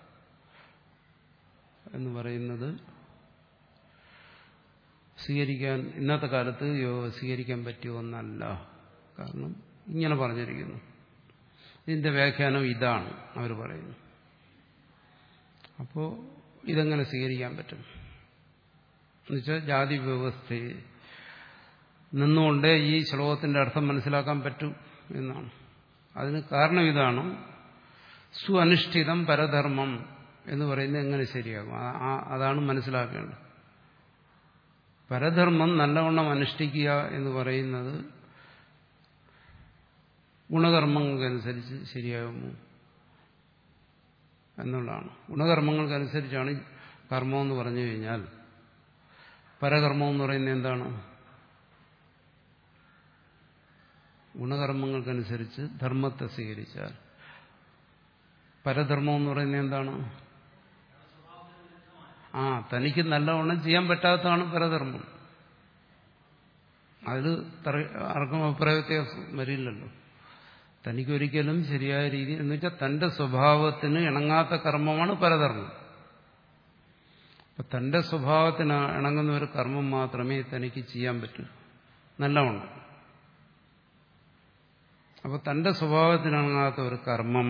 എന്ന് പറയുന്നത് സ്വീകരിക്കാൻ ഇന്നത്തെ കാലത്ത് യോ- സ്വീകരിക്കാൻ പറ്റിയ ഒന്നല്ല കാരണം ഇങ്ങനെ പറഞ്ഞിരിക്കുന്നു ഇതിന്റെ വ്യാഖ്യാനം ഇതാണ് അവർ പറയുന്നു അപ്പോൾ ഇതെങ്ങനെ സ്വീകരിക്കാൻ പറ്റും എന്നുവെച്ചാൽ ജാതി വ്യവസ്ഥയെ നിന്നുകൊണ്ട് ഈ ശ്ലോകത്തിന്റെ അർത്ഥം മനസ്സിലാക്കാൻ പറ്റും എന്നാണ് അതിന് കാരണം ഇതാണ് സുഅനുഷ്ഠിതം പരധർമ്മം എന്ന് പറയുന്നത് എങ്ങനെ ശരിയാകും ആ- ആ- അതാണ് മനസ്സിലാക്കേണ്ടത് പരധർമ്മം നല്ലവണ്ണം അനുഷ്ഠിക്കുക എന്ന് പറയുന്നത് ഗുണകർമ്മങ്ങൾക്കനുസരിച്ച് ശരിയാകുമോ എന്നുള്ളതാണ് ഗുണകർമ്മങ്ങൾക്കനുസരിച്ചാണ് കർമ്മം എന്ന് പറഞ്ഞു കഴിഞ്ഞാൽ പരകർമ്മം എന്ന് പറയുന്നത് എന്താണ് ഗുണകർമ്മങ്ങൾക്കനുസരിച്ച് ധർമ്മത്തെ സ്വീകരിച്ചാൽ പരധർമ്മം എന്ന് പറയുന്നത് എന്താണ് ആ തനിക്ക് നല്ലവണ്ണം ചെയ്യാൻ പറ്റാത്തതാണ് പരധർമ്മം അതിൽ തറ- ആർക്കും അഭിപ്രായ വ്യത്യാസം വരില്ലല്ലോ തനിക്കൊരിക്കലും ശരിയായ രീതി എന്ന് വെച്ചാൽ തന്റെ സ്വഭാവത്തിന് ഇണങ്ങാത്ത കർമ്മമാണ് പരധർമ്മം അപ്പൊ തന്റെ സ്വഭാവത്തിന് ഇണങ്ങുന്ന ഒരു കർമ്മം മാത്രമേ തനിക്ക് ചെയ്യാൻ പറ്റൂ നല്ലവണ്ണം അപ്പൊ തന്റെ സ്വഭാവത്തിനിണങ്ങാത്ത ഒരു കർമ്മം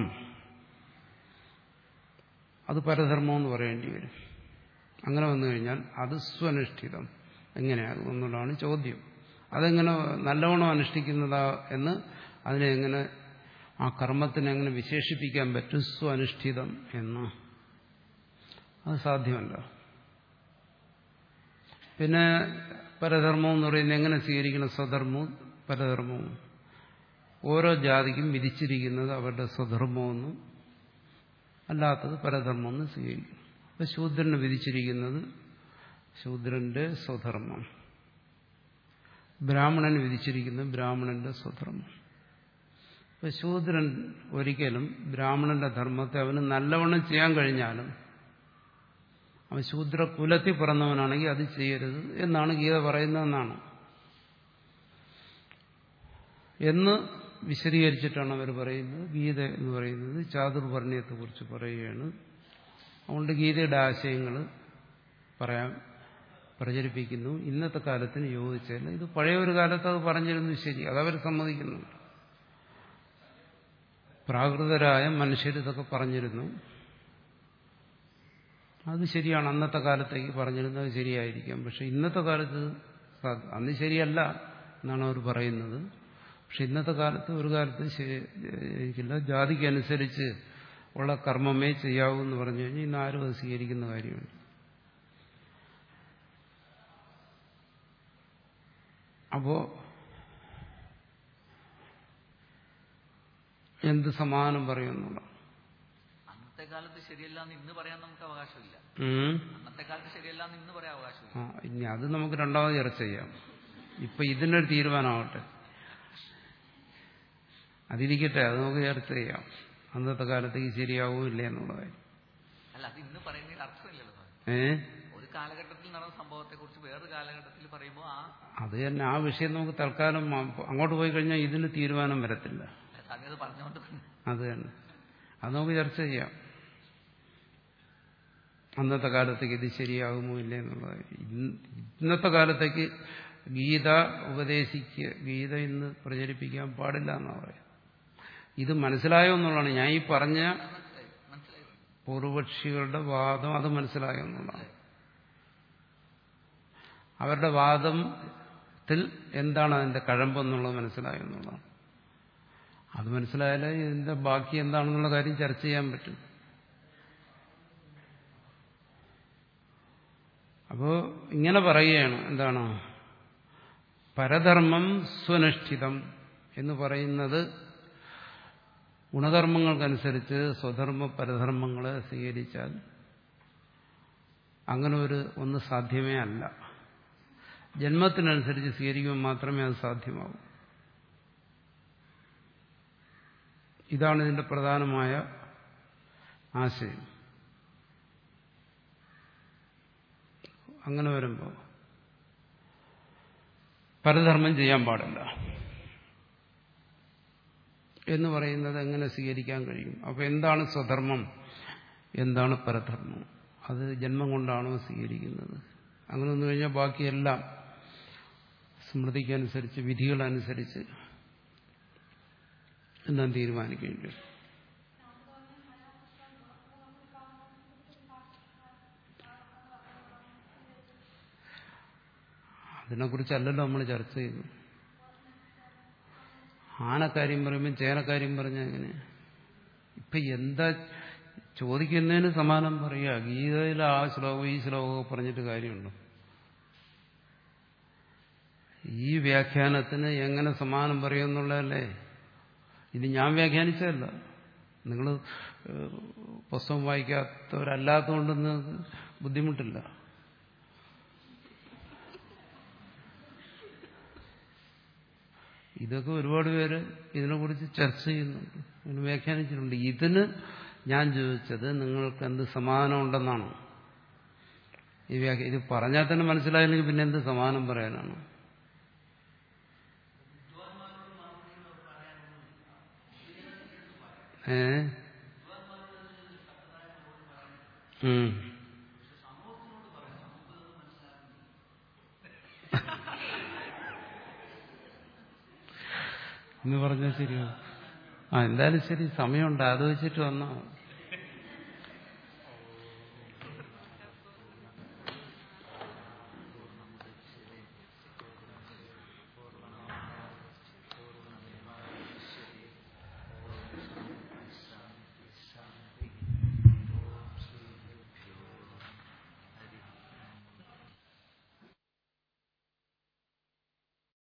അത് പരധർമ്മം എന്ന് പറയേണ്ടി വരും അങ്ങനെ വന്നു കഴിഞ്ഞാൽ അത് സ്വനുഷ്ഠിതം എങ്ങനെയാകും എന്നുള്ളതാണ് ചോദ്യം അതെങ്ങനെ നല്ലവണ്ണം അനുഷ്ഠിക്കുന്നതാ എന്ന് അതിനെ എങ്ങനെ ആ കർമ്മത്തിനെ എങ്ങനെ വിശേഷിപ്പിക്കാൻ പറ്റും സ്വനുഷ്ഠിതം എന്ന് അത് സാധ്യമല്ല പിന്നെ പരധർമ്മം എന്ന് പറയുന്നത് എങ്ങനെ സ്വീകരിക്കണം സ്വധർമ്മവും പരധർമ്മവും ഓരോ ജാതിക്കും വിധിച്ചിരിക്കുന്നത് അവരുടെ സ്വധർമ്മമെന്നും അല്ലാത്തത് പരധർമ്മമെന്ന് സ്വീകരിക്കും അപ്പൊ ശൂദ്രന് വിധിച്ചിരിക്കുന്നത് ശൂദ്രന്റെ സ്വധർമ്മം ബ്രാഹ്മണൻ വിധിച്ചിരിക്കുന്നത് ബ്രാഹ്മണന്റെ സ്വധർമ്മം ഇപ്പൊ ശൂദ്രൻ ഒരിക്കലും ബ്രാഹ്മണന്റെ ധർമ്മത്തെ അവന് നല്ലവണ്ണം ചെയ്യാൻ കഴിഞ്ഞാലും അവൻ ശൂദ്ര കുലത്തിൽ പിറന്നവനാണെങ്കിൽ അത് ചെയ്യരുത് എന്നാണ് ഗീത പറയുന്നതെന്നാണ് എന്ന് വിശദീകരിച്ചിട്ടാണ് അവർ പറയുന്നത് ഗീത എന്ന് പറയുന്നത് ചാതുർവർണ്ണയത്തെക്കുറിച്ച് പറയുകയാണ് അതുകൊണ്ട് ഗീതയുടെ ആശയങ്ങൾ പറയാൻ പ്രചരിപ്പിക്കുന്നു ഇന്നത്തെ കാലത്തിന് യോജിച്ചല്ല ഇത് പഴയ ഒരു കാലത്ത് അത് പറഞ്ഞിരുന്നു ശരി അതവർ സമ്മതിക്കുന്നുണ്ട് പ്രാകൃതരായ മനുഷ്യർ ഇതൊക്കെ പറഞ്ഞിരുന്നു അത് ശരിയാണ് അന്നത്തെ കാലത്തേക്ക് പറഞ്ഞിരുന്നത് ശരിയായിരിക്കാം പക്ഷെ ഇന്നത്തെ കാലത്ത് സാ- അന്ന് ശരിയല്ല എന്നാണ് അവർ പറയുന്നത് പക്ഷെ ഇന്നത്തെ കാലത്ത് ഒരു കാലത്ത് ശരിയായിരിക്കില്ല ജാതിക്കനുസരിച്ച് ഉള്ള കർമ്മമേ ചെയ്യാവൂ എന്ന് പറഞ്ഞു കഴിഞ്ഞാൽ ഇന്ന് ആരും അത് സ്വീകരിക്കുന്ന കാര്യമുണ്ട് അപ്പോ എന്ത് സമാനം പറയുന്നുള്ള അന്നത്തെ കാലത്ത് ശരിയല്ല എന്ന് ഇന്ന് പറയാൻ നമുക്ക് അവകാശമില്ല അന്നത്തെ കാലത്ത് ശരിയല്ല എന്ന് ഇന്ന് പറയാൻ അവകാശമില്ല ആ ഇനി അത് നമുക്ക് രണ്ടാമത് ചർച്ച ചെയ്യാം ഇപ്പൊ ഇതിനൊരു തീരുമാനമാവട്ടെ അതിരിക്കട്ടെ അത് നമുക്ക് ചർച്ച ചെയ്യാം അന്നത്തെ കാലത്തേക്ക് ശരിയാവോ ഇല്ലേ എന്നുള്ള കാര്യം അല്ല അത് ഇന്ന് പറയുന്നതിൽ അർത്ഥമില്ലല്ലോ സ്വാമി. ഏ ഒരു കാലഘട്ടത്തിൽ നടന്ന സംഭവത്തെ കുറിച്ച് വേറൊരു കാലഘട്ടത്തിൽ പറയുമ്പോൾ ആ അത് തന്നെ ആ വിഷയം നമുക്ക് തൽക്കാലം ആ- അങ്ങോട്ട് പോയി കഴിഞ്ഞാൽ ഇതിന് തീരുമാനം വരത്തില്ല സ്വാമി അത് പറഞ്ഞുകൊണ്ട് അത് തന്നെ അത് നമുക്ക് ചർച്ച ചെയ്യാം അന്നത്തെ കാലത്തേക്ക് ഇത് ശരിയാകുമോ ഇല്ലേ എന്നുള്ളത് ഇന്ന്- ഇന്നത്തെ കാലത്തേക്ക് ഗീത ഉപദേശിക്കുക ഗീത ഇന്ന് പ്രചരിപ്പിക്കാൻ പാടില്ല എന്നാണ് പറയുന്നത് ഇത് മനസ്സിലായോ എന്നുള്ളതാണ് ഞാൻ ഈ പറഞ്ഞ മനസ്സിലായി മനസ്സിലായി പൂർവപക്ഷികളുടെ വാദം അത് മനസ്സിലായോ എന്നുള്ളതാണ് അവരുടെ വാദത്തിൽ എന്താണ് അതിന്റെ കഴമ്പെന്നുള്ളത് മനസ്സിലായോ എന്നുള്ളതാണ് അത് മനസ്സിലായാലേ ഇതിന്റെ ബാക്കി എന്താണെന്നുള്ള കാര്യം ചർച്ച ചെയ്യാൻ പറ്റും അപ്പോ ഇങ്ങനെ പറയുകയാണ് എന്താണ് പരധർമ്മം സ്വനിഷ്ഠിതം എന്ന് പറയുന്നത് ഗുണകർമ്മങ്ങൾക്കനുസരിച്ച് സ്വധർമ്മ പരധർമ്മങ്ങളെ സ്വീകരിച്ചാൽ അങ്ങനെ ഒരു ഒന്ന് സാധ്യമേ അല്ല ജന്മത്തിനനുസരിച്ച് സ്വീകരിക്കുമ്പോൾ മാത്രമേ അത് സാധ്യമാവൂ ഇതാണ് ഇതിന്റെ പ്രധാനമായ ആശയം അങ്ങനെ വരുമ്പോൾ പരധർമ്മം ചെയ്യാൻ പാടില്ല എന്ന് പറയുന്നത് എങ്ങനെ സ്വീകരിക്കാൻ കഴിയും അപ്പൊ എന്താണ് സ്വധർമ്മം എന്താണ് പരധർമ്മം അത് ജന്മം കൊണ്ടാണോ സ്വീകരിക്കുന്നത് അങ്ങനെ വന്നു കഴിഞ്ഞാൽ ബാക്കിയെല്ലാം സ്മൃതിക്കനുസരിച്ച് വിധികളനുസരിച്ച് എന്നാൻ തീരുമാനിക്കേണ്ടി വരും അതിനെക്കുറിച്ചല്ലല്ലോ നമ്മൾ ചർച്ച ചെയ്തു ആനക്കാര്യം പറയുമ്പോൾ ചേനക്കാര്യം പറഞ്ഞാൽ എങ്ങനെ ഇപ്പൊ എന്താ ചോദിക്കുന്നതിന് സമാനം പറയുക ഗീതയിൽ ആ ശ്ലോകം ഈ ശ്ലോകമൊക്കെ പറഞ്ഞിട്ട് കാര്യമുണ്ടോ ഈ വ്യാഖ്യാനത്തിന് എങ്ങനെ സമാനം പറയുമെന്നുള്ളതല്ലേ ഇത് ഞാൻ വ്യാഖ്യാനിച്ചതല്ല നിങ്ങൾ പുസ്തകം വായിക്കാത്തവരല്ലാത്തതുകൊണ്ട് നിങ്ങൾക്ക് ബുദ്ധിമുട്ടില്ല ഇതൊക്കെ ഒരുപാട് പേര് ഇതിനെക്കുറിച്ച് ചർച്ച ചെയ്യുന്നുണ്ട് ഇതിന് വ്യാഖ്യാനിച്ചിട്ടുണ്ട് ഇതിന് ഞാൻ ചോദിച്ചത് നിങ്ങൾക്ക് എന്ത് സമാധാനം ഉണ്ടെന്നാണ് ഈ വ്യാഖ്യ ഇത് പറഞ്ഞാൽ തന്നെ മനസ്സിലായില്ലെങ്കിൽ പിന്നെ എന്ത് സമാധാനം പറയാനാണ് ഏ ഉം. എന്ന് പറഞ്ഞാൽ ശരിയോ ആ എന്തായാലും ശരി സമയമുണ്ട് അത് വെച്ചിട്ട് വന്നോ